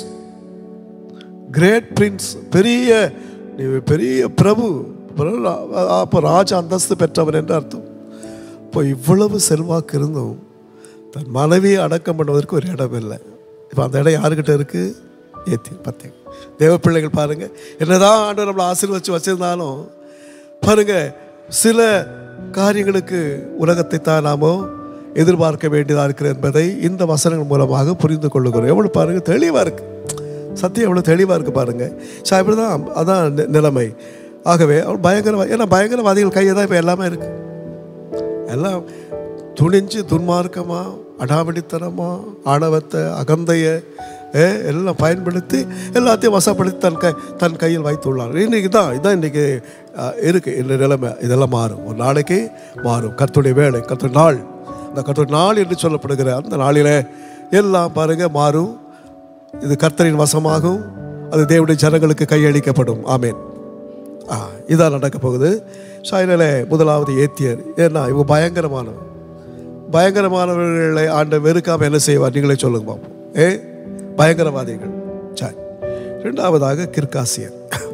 கிரேட் பிரின்ஸ் பெரிய நீ பெரிய பிரபு அப்போ ராஜ அந்தஸ்து பெற்றவன் என்று அர்த்தம் இப்போ இவ்வளவு செல்வாக்கு இருந்தும் தன் மனைவியை அடக்கம் பண்ணுவதற்கு ஒரு இடம் இல்லை இப்போ அந்த இடம் யாருக்கிட்ட இருக்கு ஏத்தி பார்த்தீங்க தேவ பிள்ளைகள் பாருங்க என்னதான் ஆண்டவர் நம்மளை ஆசீர்வச்சு வச்சிருந்தாலும் பாருங்க சில காரியங்களுக்கு உலகத்தை தான் நாமோ எதிர்பார்க்க வேண்டியதாக இருக்கிறது என்பதை இந்த வசனங்கள் மூலமாக புரிந்து கொள்ளுகிறோம் எவ்வளோ பாருங்க தெளிவாக இருக்கு சத்தியம் எவ்வளோ தெளிவாக இருக்கு பாருங்க ஸோ அப்படி தான் அதான் நி- நிலைமை ஆகவே அவள் பயங்கரவா ஏன்னா பயங்கரவாதிகள் கையை தான் இப்போ எல்லாமே இருக்கு எல்லாம் துணிஞ்சு துன்மார்க்கமா அடாவடித்தனமா ஆணவத்தை அகந்தைய ஏ, எல்லாம் பயன்படுத்தி எல்லாத்தையும் வசப்படுத்தி தன் கை தன் கையில் வைத்துள்ளார் இன்னைக்கு தான் இதான் இன்னைக்கு அஹ், இருக்கு இந்த நிலைமை இதெல்லாம் மாறும் ஒரு நாளைக்கு மாறும் கர்த்தருடைய வேலை கர்த்தர் நாள் அந்த கர்த்தர் நாள் என்று சொல்லப்படுகிற அந்த நாளிலே எல்லாம் பாருங்க மாறும் இது கர்த்தரின் வசமாகும் அது தேவனுடைய ஜனங்களுக்கு கையளிக்கப்படும் ஆமென் ஆ இதான் நடக்க போகுது சைனால முதலாவது ஏத்தியர் ஏன்னா இவங்க பயங்கரமானவன் பயங்கரமானவர்களை ஆண்ட வெறுக்காம என்ன செய்வார் நீங்களே சொல்லுங்க பார்ப்போம் ஏ பயங்கரவாதிகள் சரி ரெண்டாவதாக கிர்காசியர்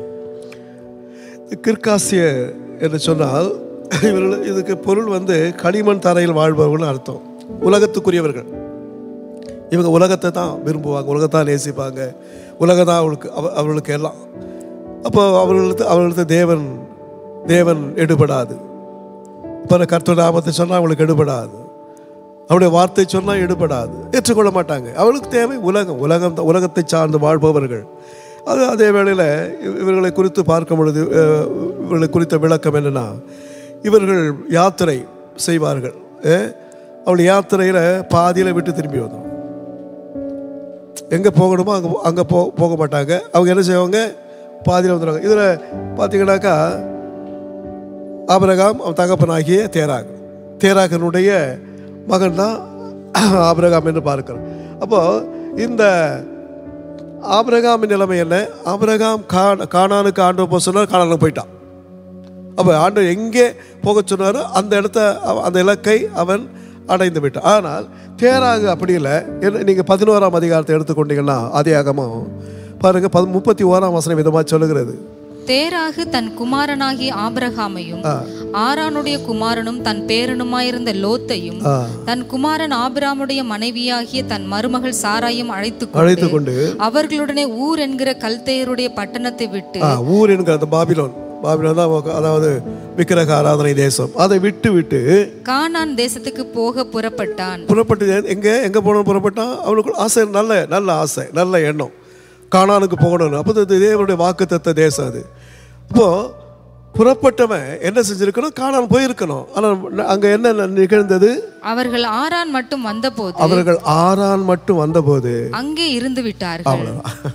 இந்த கிர்காசியர் என்று சொன்னால் இவர்கள் இதுக்கு பொருள் வந்து களிமண் தரையில் வாழ்பவர்கள் அர்த்தம் உலகத்துக்குரியவர்கள் இவங்க உலகத்தை தான் விரும்புவாங்க உலகத்தை தான் நேசிப்பாங்க உலகம் தான் அவளுக்கு அவ அவர்களுக்கு எல்லாம் அப்போ அவர்களுக்கு அவர்களுக்கு தேவன் தேவன் எடுபடாது இப்போ கர்த்தர் நாமத்தை சொன்னால் அவங்களுக்கு எடுபடாது அவருடைய வார்த்தை சொன்னால் எடுபடாது ஏற்றுக்கொள்ள மாட்டாங்க அவளுக்கு தேவை உலகம் உலகம் தான் உலகத்தை சார்ந்து வாழ்பவர்கள் அது அதே வேளையில் இவ- இவர்களை குறித்து பார்க்கும் பொழுது அஹ், இவர்களை குறித்த விளக்கம் என்னன்னா இவர்கள் யாத்திரை செய்வார்கள் அஹ், அவள் யாத்திரையில் பாதியில் விட்டு திரும்பி வந்தோம் எங்கே போகணுமோ அங்கே அங்கே போ போக மாட்டாங்க அவங்க என்ன செய்வாங்க பாதியில் வந்துடுவாங்க இதில் பார்த்தீங்கன்னாக்கா ஆபிரகாம் அவன் தகப்பனாகிய தேராக் தேராகனுடைய மகன் தான் ஆபிரகாம் என்று பார்க்கிறோம் அப்போ இந்த ஆபிரகாமின் நிலைமை என்ன ஆபிரகாம் காண காணானுக்கு ஆண்டு போக சொன்னார் காணானுக்கு போயிட்டான் அப்போ ஆண்டு எங்கே போக சொன்னாரோ அந்த இடத்த அவ- அந்த இலக்கை அவன் அடைந்து விட்டான் ஆனால் தேராக அப்படி இல்லை என்ன நீங்கள் பதினோராம் அதிகாரத்தை எடுத்துக்கொண்டீங்கன்னா அதிகாகமும் பாருங்க பது முப்பத்தி ஓராம் வசனம் விதமாக சொல்லுகிறது தேராகு தன் குமாரனாகிய ஆபிரகாமையும் ஆரானுடைய குமாரனும் தன் பேரனுமாயிருந்த லோத்தையும் ஆ. தன் குமாரன் ஆபிராமுடைய மனைவியாகிய தன் மருமகள் சாராயும் அழைத்து அழைத்து கொண்டு அவர்களுடனே ஊர் என்கிற கல்தேயருடைய பட்டணத்தை விட்டு ஆ, ஊர் என்கிற அந்த பாபிலோன் பாபிலோன் தான் அவங்க- அதாவது விக்கிரக ஆராதனை தேசம் அதை விட்டு விட்டு கானான் தேசத்துக்கு போக புறப்பட்டான் புறப்பட்டு எங்க எங்க போகணும் புறப்பட்டான் அவனுக்கு ஆசை நல்ல நல்ல ஆசை நல்ல எண்ணம் கானானுக்கு போகணும்னு அப்போ இது தேவனுடைய வாக்கு தேசம் அது அப்போ புறப்பட்டவன் என்ன செஞ்சிருக்கணும் காணான் போயிருக்கணும் ஆனால் அங்க என்ன நிகழ்ந்தது அவர்கள் ஆரான் மட்டும் வந்தபோது அவர்கள் ஆறான் மட்டும் வந்தபோது அங்கே இருந்து விட்டார்கள்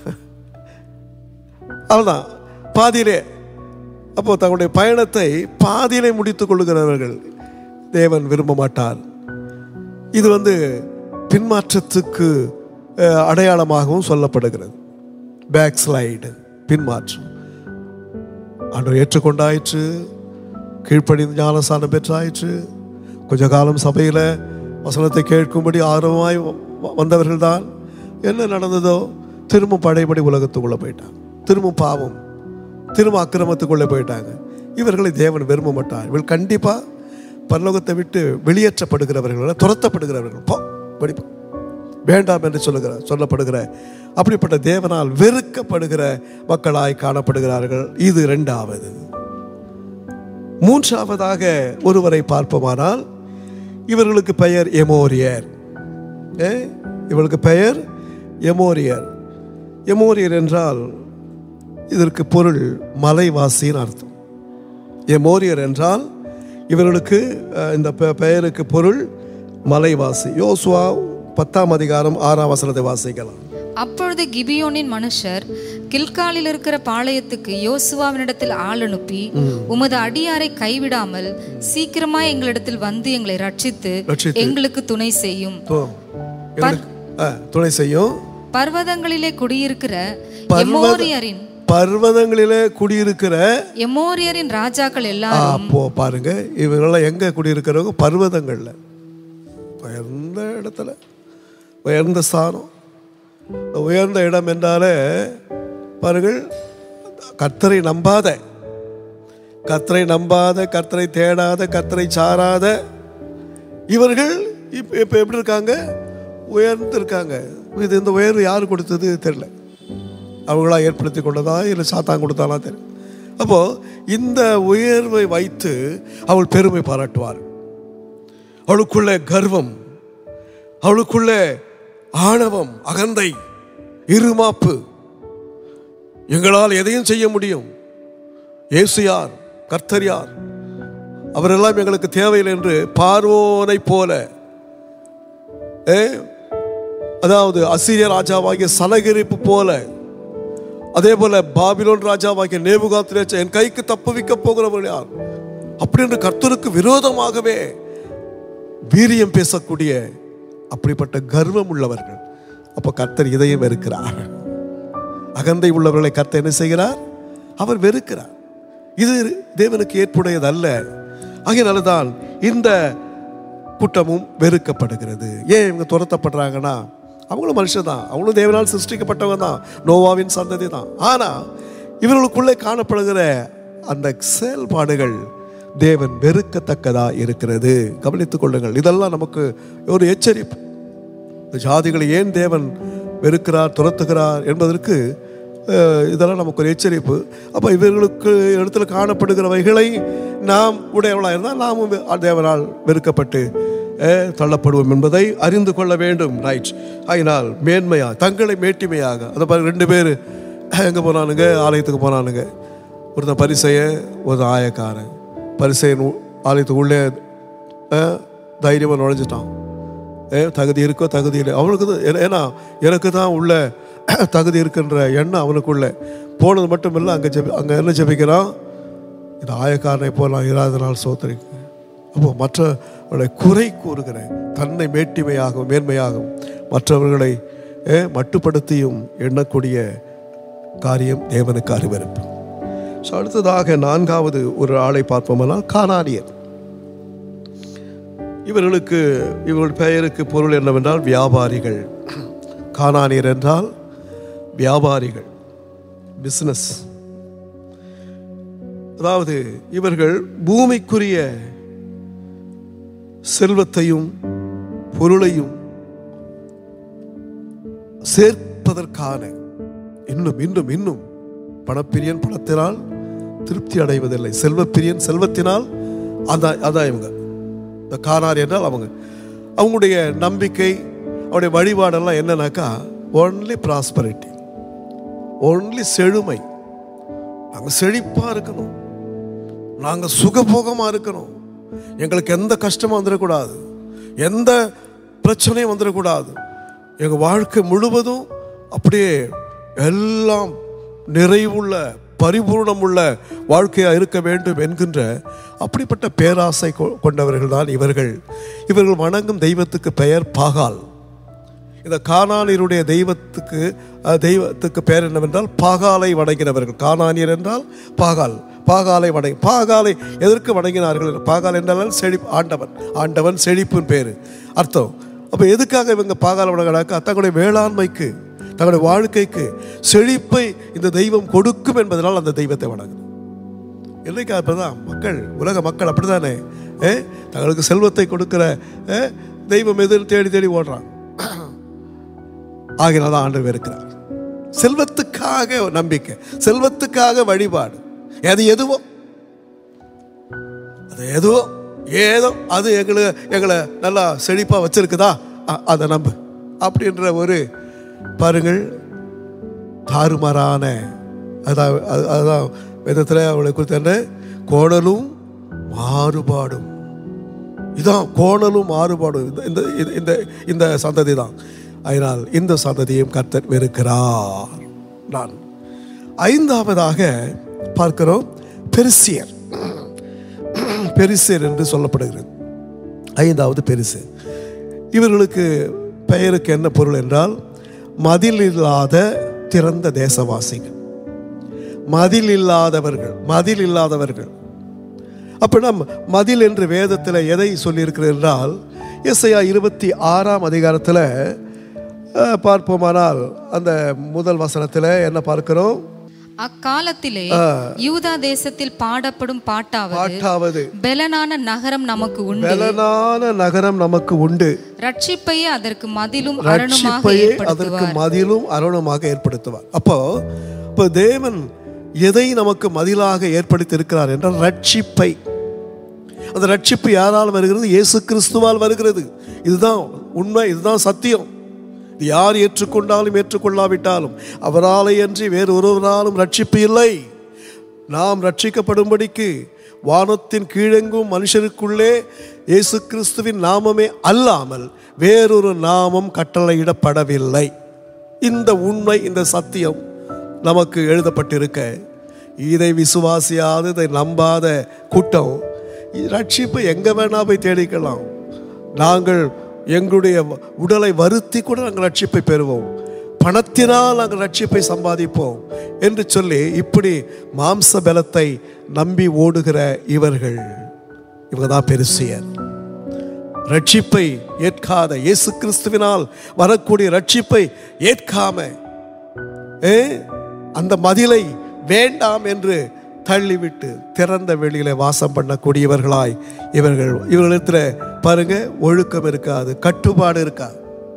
அவ்வளோதான் பாதியிலே அப்போ தங்களுடைய பயணத்தை பாதியிலே முடித்துக் கொள்ளுகிறவர்கள் தேவன் விரும்ப மாட்டார் இது வந்து பின்மாற்றத்துக்கு அஹ், அடையாளமாகவும் சொல்லப்படுகிறது பேக் ஸ்லைடு பின்மாற்றம் ஆண்டவர் ஏற்றுக்கொண்டாயிற்று கீழ்ப்படிந்து ஞானசானம் பெற்றாயிற்று கொஞ்ச காலம் சபையில் வசனத்தை கேட்கும்படி ஆர்வமாய் வ- வந்தவர்கள்தான் என்ன நடந்ததோ திரும்ப பழையபடி உலகத்துக்குள்ளே போயிட்டாங்க திரும்ப பாவம் திரும்ப அக்கிரமத்துக்குள்ளே போயிட்டாங்க இவர்களை தேவன் விரும்ப மாட்டார் இவர்கள் கண்டிப்பாக பரலோகத்தை விட்டு வெளியேற்றப்படுகிறவர்கள் துரத்தப்படுகிறவர்கள் போ வெடிப்போ வேண்டாம் என்று சொல்லுகிற சொல்லப்படுகிற அப்படிப்பட்ட தேவனால் வெறுக்கப்படுகிற மக்களாய் காணப்படுகிறார்கள் இது இரண்டாவது மூன்றாவதாக ஒருவரை பார்ப்போமானால் இவர்களுக்கு பெயர் எமோரியர் ஏ இவர்களுக்கு பெயர் எமோரியர் எமோரியர் என்றால் இதற்கு பொருள் மலைவாசின்னு அர்த்தம் எமோரியர் என்றால் இவர்களுக்கு அஹ், இந்த பெ- பெயருக்கு பொருள் மலைவாசி யோசுவா பத்தாம் அதிகாரம் ஆறாம் வசனத்தை வாசிக்கலாம் அப்பொழுது கிபியோனின் மனுஷர் கில்காலில் இருக்கிற பாளையத்துக்கு யோசுவாவினிடத்தில் ஆள் அனுப்பி உமது அடியாரை கைவிடாமல் சீக்கிரமாய் எங்களிடத்தில் வந்து எங்களை ரட்சித்து ரட்சித்து. எங்களுக்கு துணை செய்யும் தோ, எங்களுக்கு, அஹ், துணை செய்யும் பர்வதங்களிலே குடியிருக்கிற பர்வத- எமோரியரின் பர்வதங்களிலே குடியிருக்கிற எமோரியரின் ராஜாக்கள் ஆ, எல்லாரும் அப்போ பாருங்க இவங்கெல்லாம் எங்க குடியிருக்கிறவங்க பர்வதங்கள்ல உயர்ந்த இடத்துல உயர்ந்த ஸ்தானம் இந்த உயர்ந்த இடம் என்றாலே பாருங்கள் கர்த்தரை நம்பாத கர்த்தரை நம்பாத கர்த்தரை தேடாத கர்த்தரை சாராத இவர்கள் இப்போ இப்போ எப்படி இருக்காங்க உயர்ந்து இருக்காங்க இது இந்த உயர்வு யார் கொடுத்தது தெரியல அவங்களா ஏற்படுத்தி கொண்டதா இல்லை சாத்தான் கொடுத்தானா தெரியும் அப்போ இந்த உயர்வை வைத்து அவள் பெருமை பாராட்டுவார் அவளுக்குள்ள கர்வம் அவளுக்குள்ள ஆணவம் அகந்தை இருமாப்பு எங்களால் எதையும் செய்ய முடியும் இயேசு யார் கர்த்தர் யார் அவரெல்லாம் எங்களுக்கு தேவையில்லை என்று பார்வோனை போல ஏ, அதாவது அசீரிய ராஜாவாகிய சலகிரிப்பு போல அதே போல பாபிலோன் ராஜாவாகிய நேபுகாத்திரேச்ச என் கைக்கு தப்புவிக்க போகிறவர்கள் யார் அப்படி என்று கர்த்தருக்கு விரோதமாகவே வீரியம் பேசக்கூடிய அப்படிப்பட்ட கர்வம் உள்ளவர்கள் அப்போ கர்த்தர் இதையும் வெறுக்கிறார் அகந்தை உள்ளவர்களை கர்த்தர் என்ன செய்கிறார் அவர் வெறுக்கிறார் இது தேவனுக்கு ஏற்புடையதல்ல ஆகையினால தான் இந்த கூட்டமும் வெறுக்கப்படுகிறது ஏன் இவங்க துரத்தப்படுறாங்கன்னா அவங்களும் மனுஷன் தான் அவங்களும் தேவனால் சிருஷ்டிக்கப்பட்டவங்க தான் நோவாவின் சந்ததி தான் ஆனால் இவர்களுக்குள்ளே காணப்படுகிற அந்த செயல்பாடுகள் தேவன் வெறுக்கத்தக்கதா இருக்கிறது கவனித்துக் கொள்ளுங்கள் இதெல்லாம் நமக்கு ஒரு எச்சரிப்பு இந்த ஜாதிகளை ஏன் தேவன் வெறுக்கிறார் துரத்துகிறார் என்பதற்கு அஹ், இதெல்லாம் நமக்கு ஒரு எச்சரிப்பு அப்போ இவர்களுக்கு இடத்துல காணப்படுகிறவைகளை நாம் உடையவளாக இருந்தால் நாமும் வெ- தேவனால் வெறுக்கப்பட்டு அஹ், தள்ளப்படுவோம் என்பதை அறிந்து கொள்ள வேண்டும் ரைட் ஆகினால் மேன்மையாக தங்களை மேட்டிமையாக அதை பாருங்க ரெண்டு பேர் எங்கே போனானுங்க ஆலயத்துக்கு போனானுங்க ஒருத்தன் பரிசைய ஒரு ஆயக்காரன் பரிசையன் உ- ஆலயத்துக்கு உள்ளே அஹ், தைரியமா நுழைஞ்சிட்டான் ஏ, தகுதி இருக்கோ தகுதி இல்லை அவனுக்கு தான் ஏன்னா- ஏன்னா எனக்கு தான் உள்ள தகுதி இருக்கின்ற எண்ணம் அவனுக்குள்ள போனது மட்டும் இல்லை அங்கே ஜெபி அங்கே என்ன ஜெபிக்கிறான் இந்த ஆயக்காரனை போல் நான் இராத நாள் சோதனைக்கு அப்போ மற்றவர்களை குறை கூறுகிறேன் தன்னை மேட்டிமையாகவும் மேன்மையாகவும் மற்றவர்களை ஏ, மட்டுப்படுத்தியும் எண்ணக்கூடிய காரியம் தேவனுக்கு அறிவறுப்பு ஸோ அடுத்ததாக நான்காவது ஒரு ஆளை பார்ப்போமானால் கானானியர் இவர்களுக்கு இவர்கள் பெயருக்கு பொருள் என்னவென்றால் வியாபாரிகள் கானானியர் என்றால் வியாபாரிகள் பிஸ்னஸ் அதாவது இவர்கள் பூமிக்குரிய செல்வத்தையும் பொருளையும் சேர்ப்பதற்கான இன்னும் இன்னும் இன்னும் பணப்பிரியன் பணத்தினால் திருப்தி அடைவதில்லை செல்வப்பிரியன் செல்வத்தினால் அதான் அதான் இவங்க இந்த காரார் என்றால் அவங்க அவங்களுடைய நம்பிக்கை அவருடைய வழிபாடெல்லாம் என்னன்னாக்கா ஒன்லி ப்ராஸ்பரிட்டி ஒன்லி செழுமை நாங்கள் செழிப்பாக இருக்கணும் நாங்கள் சுகபோகமாக இருக்கணும் எங்களுக்கு எந்த கஷ்டமும் வந்துடக்கூடாது எந்த பிரச்சனையும் வந்துடக்கூடாது எங்கள் வாழ்க்கை முழுவதும் அப்படியே எல்லாம் நிறைவுள்ள பரிபூர்ணமுள்ள வாழ்க்கையாக இருக்க வேண்டும் என்கின்ற அப்படிப்பட்ட பேராசை கொ- கொண்டவர்கள் தான் இவர்கள் இவர்கள் வணங்கும் தெய்வத்துக்கு பெயர் பாகால் இந்த கானானியருடைய தெய்வத்துக்கு அஹ், தெய்வத்துக்கு பெயர் என்னவென்றால் பாகாலை வணங்கினவர்கள் கானானியர் என்றால் பாகால் பாகாலை வணங்கி பாகாலை எதற்கு வணங்கினார்கள் பாகால் என்றால் செழி ஆண்டவன் ஆண்டவன் செழிப்புன்னு பேர் அர்த்தம் அப்போ எதுக்காக இவங்க பாகாலை வணங்கினாக்கா தங்களுடைய வேளாண்மைக்கு தங்களுடைய வாழ்க்கைக்கு செழிப்பை இந்த தெய்வம் கொடுக்கும் என்பதனால் அந்த தெய்வத்தை வணங்குது இன்றைக்கு அப்பதான் மக்கள் உலக மக்கள் அப்படிதானே ஏ தங்களுக்கு செல்வத்தை கொடுக்கிற ஏ, தெய்வம் எதிர் தேடி தேடி ஓடுறாங்க ஆகினால ஆண்டு இருக்கிறார் செல்வத்துக்காக நம்பிக்கை செல்வத்துக்காக வழிபாடு அது எதுவோ அது எதுவோ ஏதோ அது எங்களை எங்களை நல்லா செழிப்பாக வச்சிருக்குதா அ- அதை நம்பு அப்படின்ற ஒரு பாருங்கள் தாறுமாறான அதான் அது- அதுதான் வேதத்தில் அவளை குறித்து என்ன கோணலும் மாறுபாடும் இதான் கோணலும் மாறுபாடும் இந்த- இந்த இந்த- இந்த இந்த சந்ததி தான் அதனால் இந்த சந்ததியும் கர்த்தர் வெறுக்கிறார் நான் ஐந்தாவதாக பார்க்கிறோம் பெருசியர் பெருசியர் என்று சொல்லப்படுகிறது ஐந்தாவது பெருசு இவர்களுக்கு பெயருக்கு என்ன பொருள் என்றால் மதில் இல்லாத திறந்த தேசவாசிகள் மதில் இல்லாதவர்கள் மதில் இல்லாதவர்கள் அப்படின்னா மதில் என்று வேதத்தில் எதை சொல்லியிருக்கிறது என்றால் எஸ்ஐயா இருபத்தி ஆறாம் அதிகாரத்தில் அஹ், பார்ப்போமானால் அந்த முதல் வசனத்தில் என்ன பார்க்கிறோம் அக்காலத்திலே யூதா தேசத்தில் பாடப்படும் பாட்டாவது பாட்டாவது பெலனான நகரம் நமக்கு உண்டு பலனான நகரம் நமக்கு உண்டு ரட்சிப்பையே அதற்கு மதிலும் அரணமாக ரட்சிப்பையே அதற்கு ஏற்படுத்துவார் மதிலும் அருணமாக ஏற்படுத்துவார் அப்போ இப்போ தேவன் எதை நமக்கு மதிலாக ஏற்படுத்தி இருக்கிறார் என்றால் ரட்சிப்பை அந்த ரட்சிப்பு யாரால் வருகிறது இயேசு கிறிஸ்துவால் வருகிறது இதுதான் உண்மை இதுதான் சத்தியம் இது யார் ஏற்றுக்கொண்டாலும் ஏற்றுக்கொள்ளாவிட்டாலும் அவராலே அன்றி வேறு ஒருவராலும் ரட்சிப்பு இல்லை நாம் ரட்சிக்கப்படும்படிக்கு வானத்தின் கீழெங்கும் மனுஷருக்குள்ளே இயேசு கிறிஸ்துவின் நாமமே அல்லாமல் வேறொரு நாமம் கட்டளையிடப்படவில்லை இந்த உண்மை இந்த சத்தியம் நமக்கு எழுதப்பட்டிருக்க இதை விசுவாசியாத இதை நம்பாத கூட்டம் ரட்சிப்பு எங்கே வேணா போய் தேடிக்கலாம் நாங்கள் எங்களுடைய உடலை வருத்தி கூட நாங்கள் ரட்சிப்பை பெறுவோம் பணத்தினால் நாங்கள் ரட்சிப்பை சம்பாதிப்போம் என்று சொல்லி இப்படி மாம்ச பலத்தை நம்பி ஓடுகிற இவர்கள் இவங்க தான் பெருசியர் ரட்சிப்பை ஏற்காத இயேசு கிறிஸ்துவினால் வரக்கூடிய ரட்சிப்பை ஏற்காம ஏ, அந்த மதிலை வேண்டாம் என்று தள்ளிவிட்டு திறந்த வெளியில வாசம் பண்ணக்கூடியவர்களாய் இவர்கள் இவர்களிடத்தில் பாருங்க ஒழுக்கம் இருக்காது கட்டுப்பாடு இருக்காது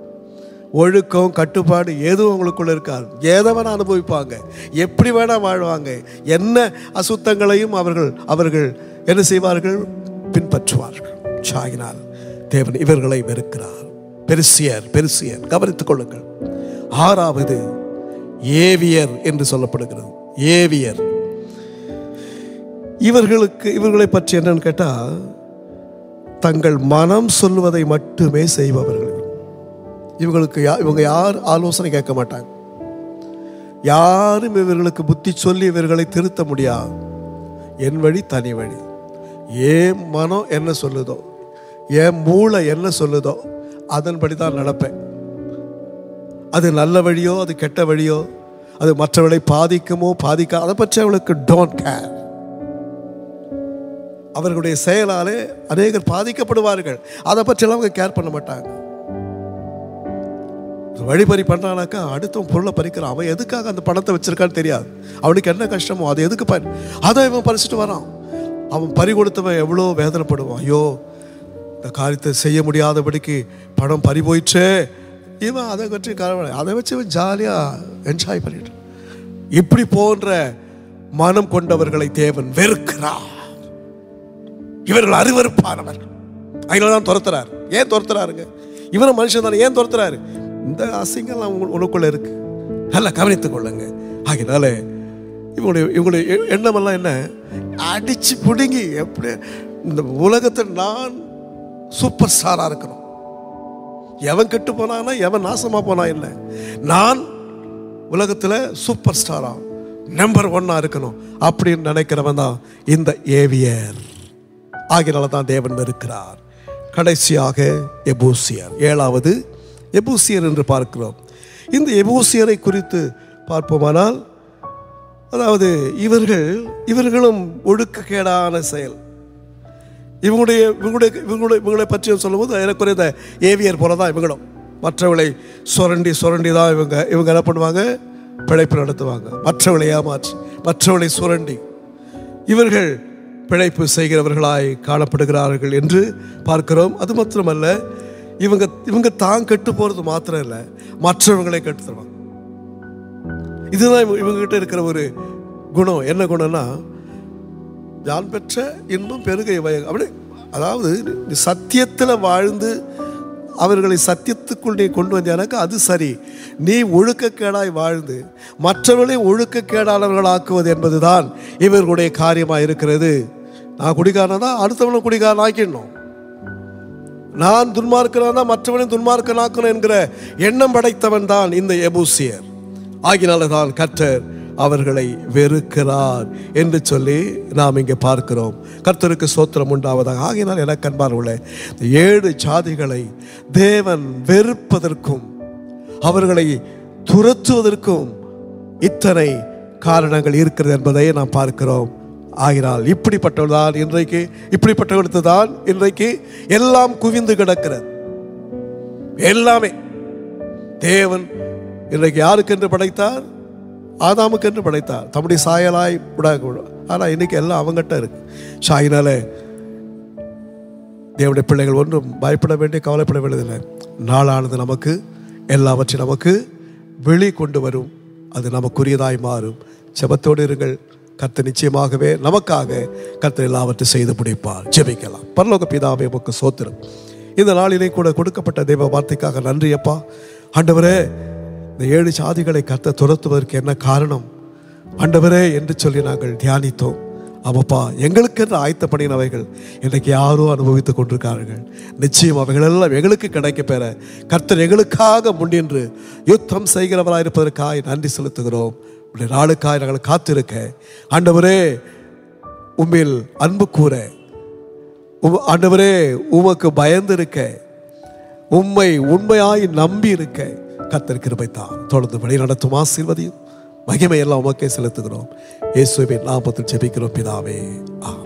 ஒழுக்கம் கட்டுப்பாடு எதுவும் அவங்களுக்குள்ள இருக்காது எதை வேணா அனுபவிப்பாங்க எப்படி வேணா வாழ்வாங்க என்ன அசுத்தங்களையும் அவர்கள் அவர்கள் என்ன செய்வார்கள் பின்பற்றுவார்கள் சாகினால் தேவன் இவர்களை வெறுக்கிறார் பெருசியர் பெருசியர் கவனித்துக் கொள்ளுங்கள் ஆறாவது ஏவியர் என்று சொல்லப்படுகிறது ஏவியர் இவர்களுக்கு இவர்களை பற்றி என்னன்னு கேட்டா தங்கள் மனம் சொல்வதை மட்டுமே செய்பவர்கள் இவங்களுக்கு யா இவங்க யார் ஆலோசனை கேட்க மாட்டாங்க யாரும் இவர்களுக்கு புத்தி சொல்லி இவர்களை திருத்த முடியாது என் வழி தனி வழி ஏன் மனம் என்ன சொல்லுதோ என் மூளை என்ன சொல்லுதோ அதன்படி தான் நடப்பேன் அது நல்ல வழியோ அது கெட்ட வழியோ அது மற்றவர்களை பாதிக்குமோ பாதிக்க அதை பற்றி அவளுக்கு டோன்ட் கேர் அவர்களுடைய செயலாலே அநேகர் பாதிக்கப்படுவார்கள் அதை பற்றியெல்லாம் அவங்க கேர் பண்ண மாட்டாங்க வழிபறி பண்ணானாக்கா அடுத்தவன் பொருளை பறிக்கிறான் அவன் எதுக்காக அந்த பணத்தை வச்சிருக்கான்னு தெரியாது அவனுக்கு என்ன கஷ்டமோ அது எதுக்கு பயன் அதை இவன் பறிச்சுட்டு வரான் அவன் பறி கொடுத்தவன் எவ்வளோ வேதனைப்படுவான் ஐயோ இந்த காரியத்தை செய்ய முடியாதபடிக்கு பணம் பறி போயிடுச்சே இவன் அதை பற்றி கவலை அதை வச்சு இவன் ஜாலியாக என்ஜாய் பண்ணிட்டு இப்படி போன்ற மனம் கொண்டவர்களை தேவன் வெறுக்கிறார் இவர்கள் அருவருப்பானவர்கள் அதனால தான் துரத்துறாரு ஏன் துரத்துறாருங்க இவரும் மனுஷன் தானே ஏன் துரத்துறாரு இந்த அசிங்கம்லாம் உங்க- உனக்குள்ள இருக்கு நல்லா கவனித்துக் கொள்ளுங்க ஆகினால இவங்களுடைய இவங்களுடைய எ- எண்ணமெல்லாம் என்ன அடிச்சு பிடுங்கி எப்படி இந்த உலகத்தில் நான் சூப்பர் ஸ்டாரா இருக்கணும் எவன் கெட்டு போனானா எவன் நாசமா போனா இல்லை நான் உலகத்தில் சூப்பர் ஸ்டாரா நம்பர் ஒன்னா இருக்கணும் அப்படின்னு நினைக்கிறவன் தான் இந்த ஏவியர் ஆகினால தான் தேவன் இருக்கிறார் கடைசியாக எபூசியர் ஏழாவது எபூசியர் என்று பார்க்கிறோம் இந்த எபூசியரை குறித்து பார்ப்போமானால் அதாவது இவர்கள் இவர்களும் ஒழுக்கக்கேடான செயல் இவங்களுடைய இவங்களுடைய இவங்களுடைய இவங்களை பற்றி சொல்லும்போது ஏறக்குறைய இந்த ஏவியர் போல தான் இவங்களும் மற்றவர்களை சுரண்டி சுரண்டி தான் இவங்க இவங்க என்ன பண்ணுவாங்க பிழைப்பு நடத்துவாங்க மற்றவர்களை ஏமாற்றி மற்றவர்களை சுரண்டி இவர்கள் பிழைப்பு செய்கிறவர்களாய் காணப்படுகிறார்கள் என்று பார்க்கிறோம் அது மாத்திரமல்ல இவங்க இவங்க தான் கெட்டு போகிறது மாத்திரம் இல்லை மற்றவங்களை கெட்டு தருவாங்க இதுதான் இவங்க இவங்ககிட்ட இருக்கிற ஒரு குணம் என்ன குணம்னா யான் பெற்ற இன்பம் பெருகை வய அப்படி அதாவது நீ சத்தியத்தில் வாழ்ந்து அவர்களை சத்தியத்துக்குள் நீ கொண்டு வந்தியானாக்கா அது சரி நீ ஒழுக்கக்கேடாய் வாழ்ந்து மற்றவர்களை ஒழுக்கக்கேடாளர்களாக்குவது என்பதுதான் இவர்களுடைய காரியமாக இருக்கிறது நான் குடிகாரனா தான் அடுத்தவனை குடிகாரன் ஆக்கிடணும் நான் துன்மார்க்கனா தான் மற்றவனை துன்மார்க்கனாக்கணும் என்கிற எண்ணம் படைத்தவன் தான் இந்த எபூசியர் ஆகினால தான் கர்த்தர் அவர்களை வெறுக்கிறார் என்று சொல்லி நாம் இங்கே பார்க்கிறோம் கர்த்தருக்கு சோத்திரம் உண்டாவதாக ஆகினால் எனக்கு அன்பார்வுள்ள இந்த ஏழு ஜாதிகளை தேவன் வெறுப்பதற்கும் அவர்களை துரத்துவதற்கும் இத்தனை காரணங்கள் இருக்கிறது என்பதை நாம் பார்க்கிறோம் ஆகினால் இப்படிப்பட்டவர்கள் தான் இன்றைக்கு இப்படிப்பட்டவர்களுக்கு தான் இன்றைக்கு எல்லாம் குவிந்து கிடக்கிறது எல்லாமே தேவன் இன்றைக்கு யாருக்கென்று படைத்தார் ஆதாமுக்கென்று படைத்தார் தம்முடைய சாயலாய் விடாக ஆனால் இன்னைக்கு எல்லாம் அவங்ககிட்ட இருக்கு சாயினால தேவனுடைய பிள்ளைகள் ஒன்றும் பயப்பட வேண்டிய கவலைப்பட வேண்டியதில்லை நாளானது நமக்கு எல்லாவற்றையும் நமக்கு வெளி கொண்டு வரும் அது நமக்குரியதாய் மாறும் செபத்தோடு இருங்கள் கர்த்தர் நிச்சயமாகவே நமக்காக கர்த்தர் எல்லாவற்றையும் செய்து முடிப்பார் ஜெபிக்கலாம் பரலோக பிதாவே உமக்கு சோத்திரம் இந்த நாளிலே கூட கொடுக்கப்பட்ட தெய்வ வார்த்தைக்காக நன்றி அப்பா ஆண்டவரே இந்த ஏழு சாதிகளை கர்த்தர் துரத்துவதற்கு என்ன காரணம் ஆண்டவரே என்று சொல்லி நாங்கள் தியானித்தோம் ஆமாப்பா எங்களுக்கென்று ஆயத்தப்படினவைகள் இன்றைக்கு யாரோ அனுபவித்துக் கொண்டிருக்கார்கள் நிச்சயம் அவைகள் எல்லாம் எங்களுக்கு கிடைக்க பெற கர்த்தர் எங்களுக்காக முன்னின்று யுத்தம் செய்கிறவராக இருப்பதற்காக நன்றி செலுத்துகிறோம் உடைய நாளுக்காக நாங்கள் காத்திருக்க ஆண்டவரே உம்மில் அன்பு கூற உம் ஆண்டவரே உமக்கு பயந்திருக்க உம்மை உண்மையாய் நம்பி இருக்க கர்த்தர் கிருபைத்தான் தொடர்ந்து வழி நடத்தும் ஆசீர்வதியும் மகிமை எல்லாம் உமக்கே செலுத்துகிறோம் இயேசுவின் நாமத்தில் ஜெபிக்கிறோம் பிதாவே ஆ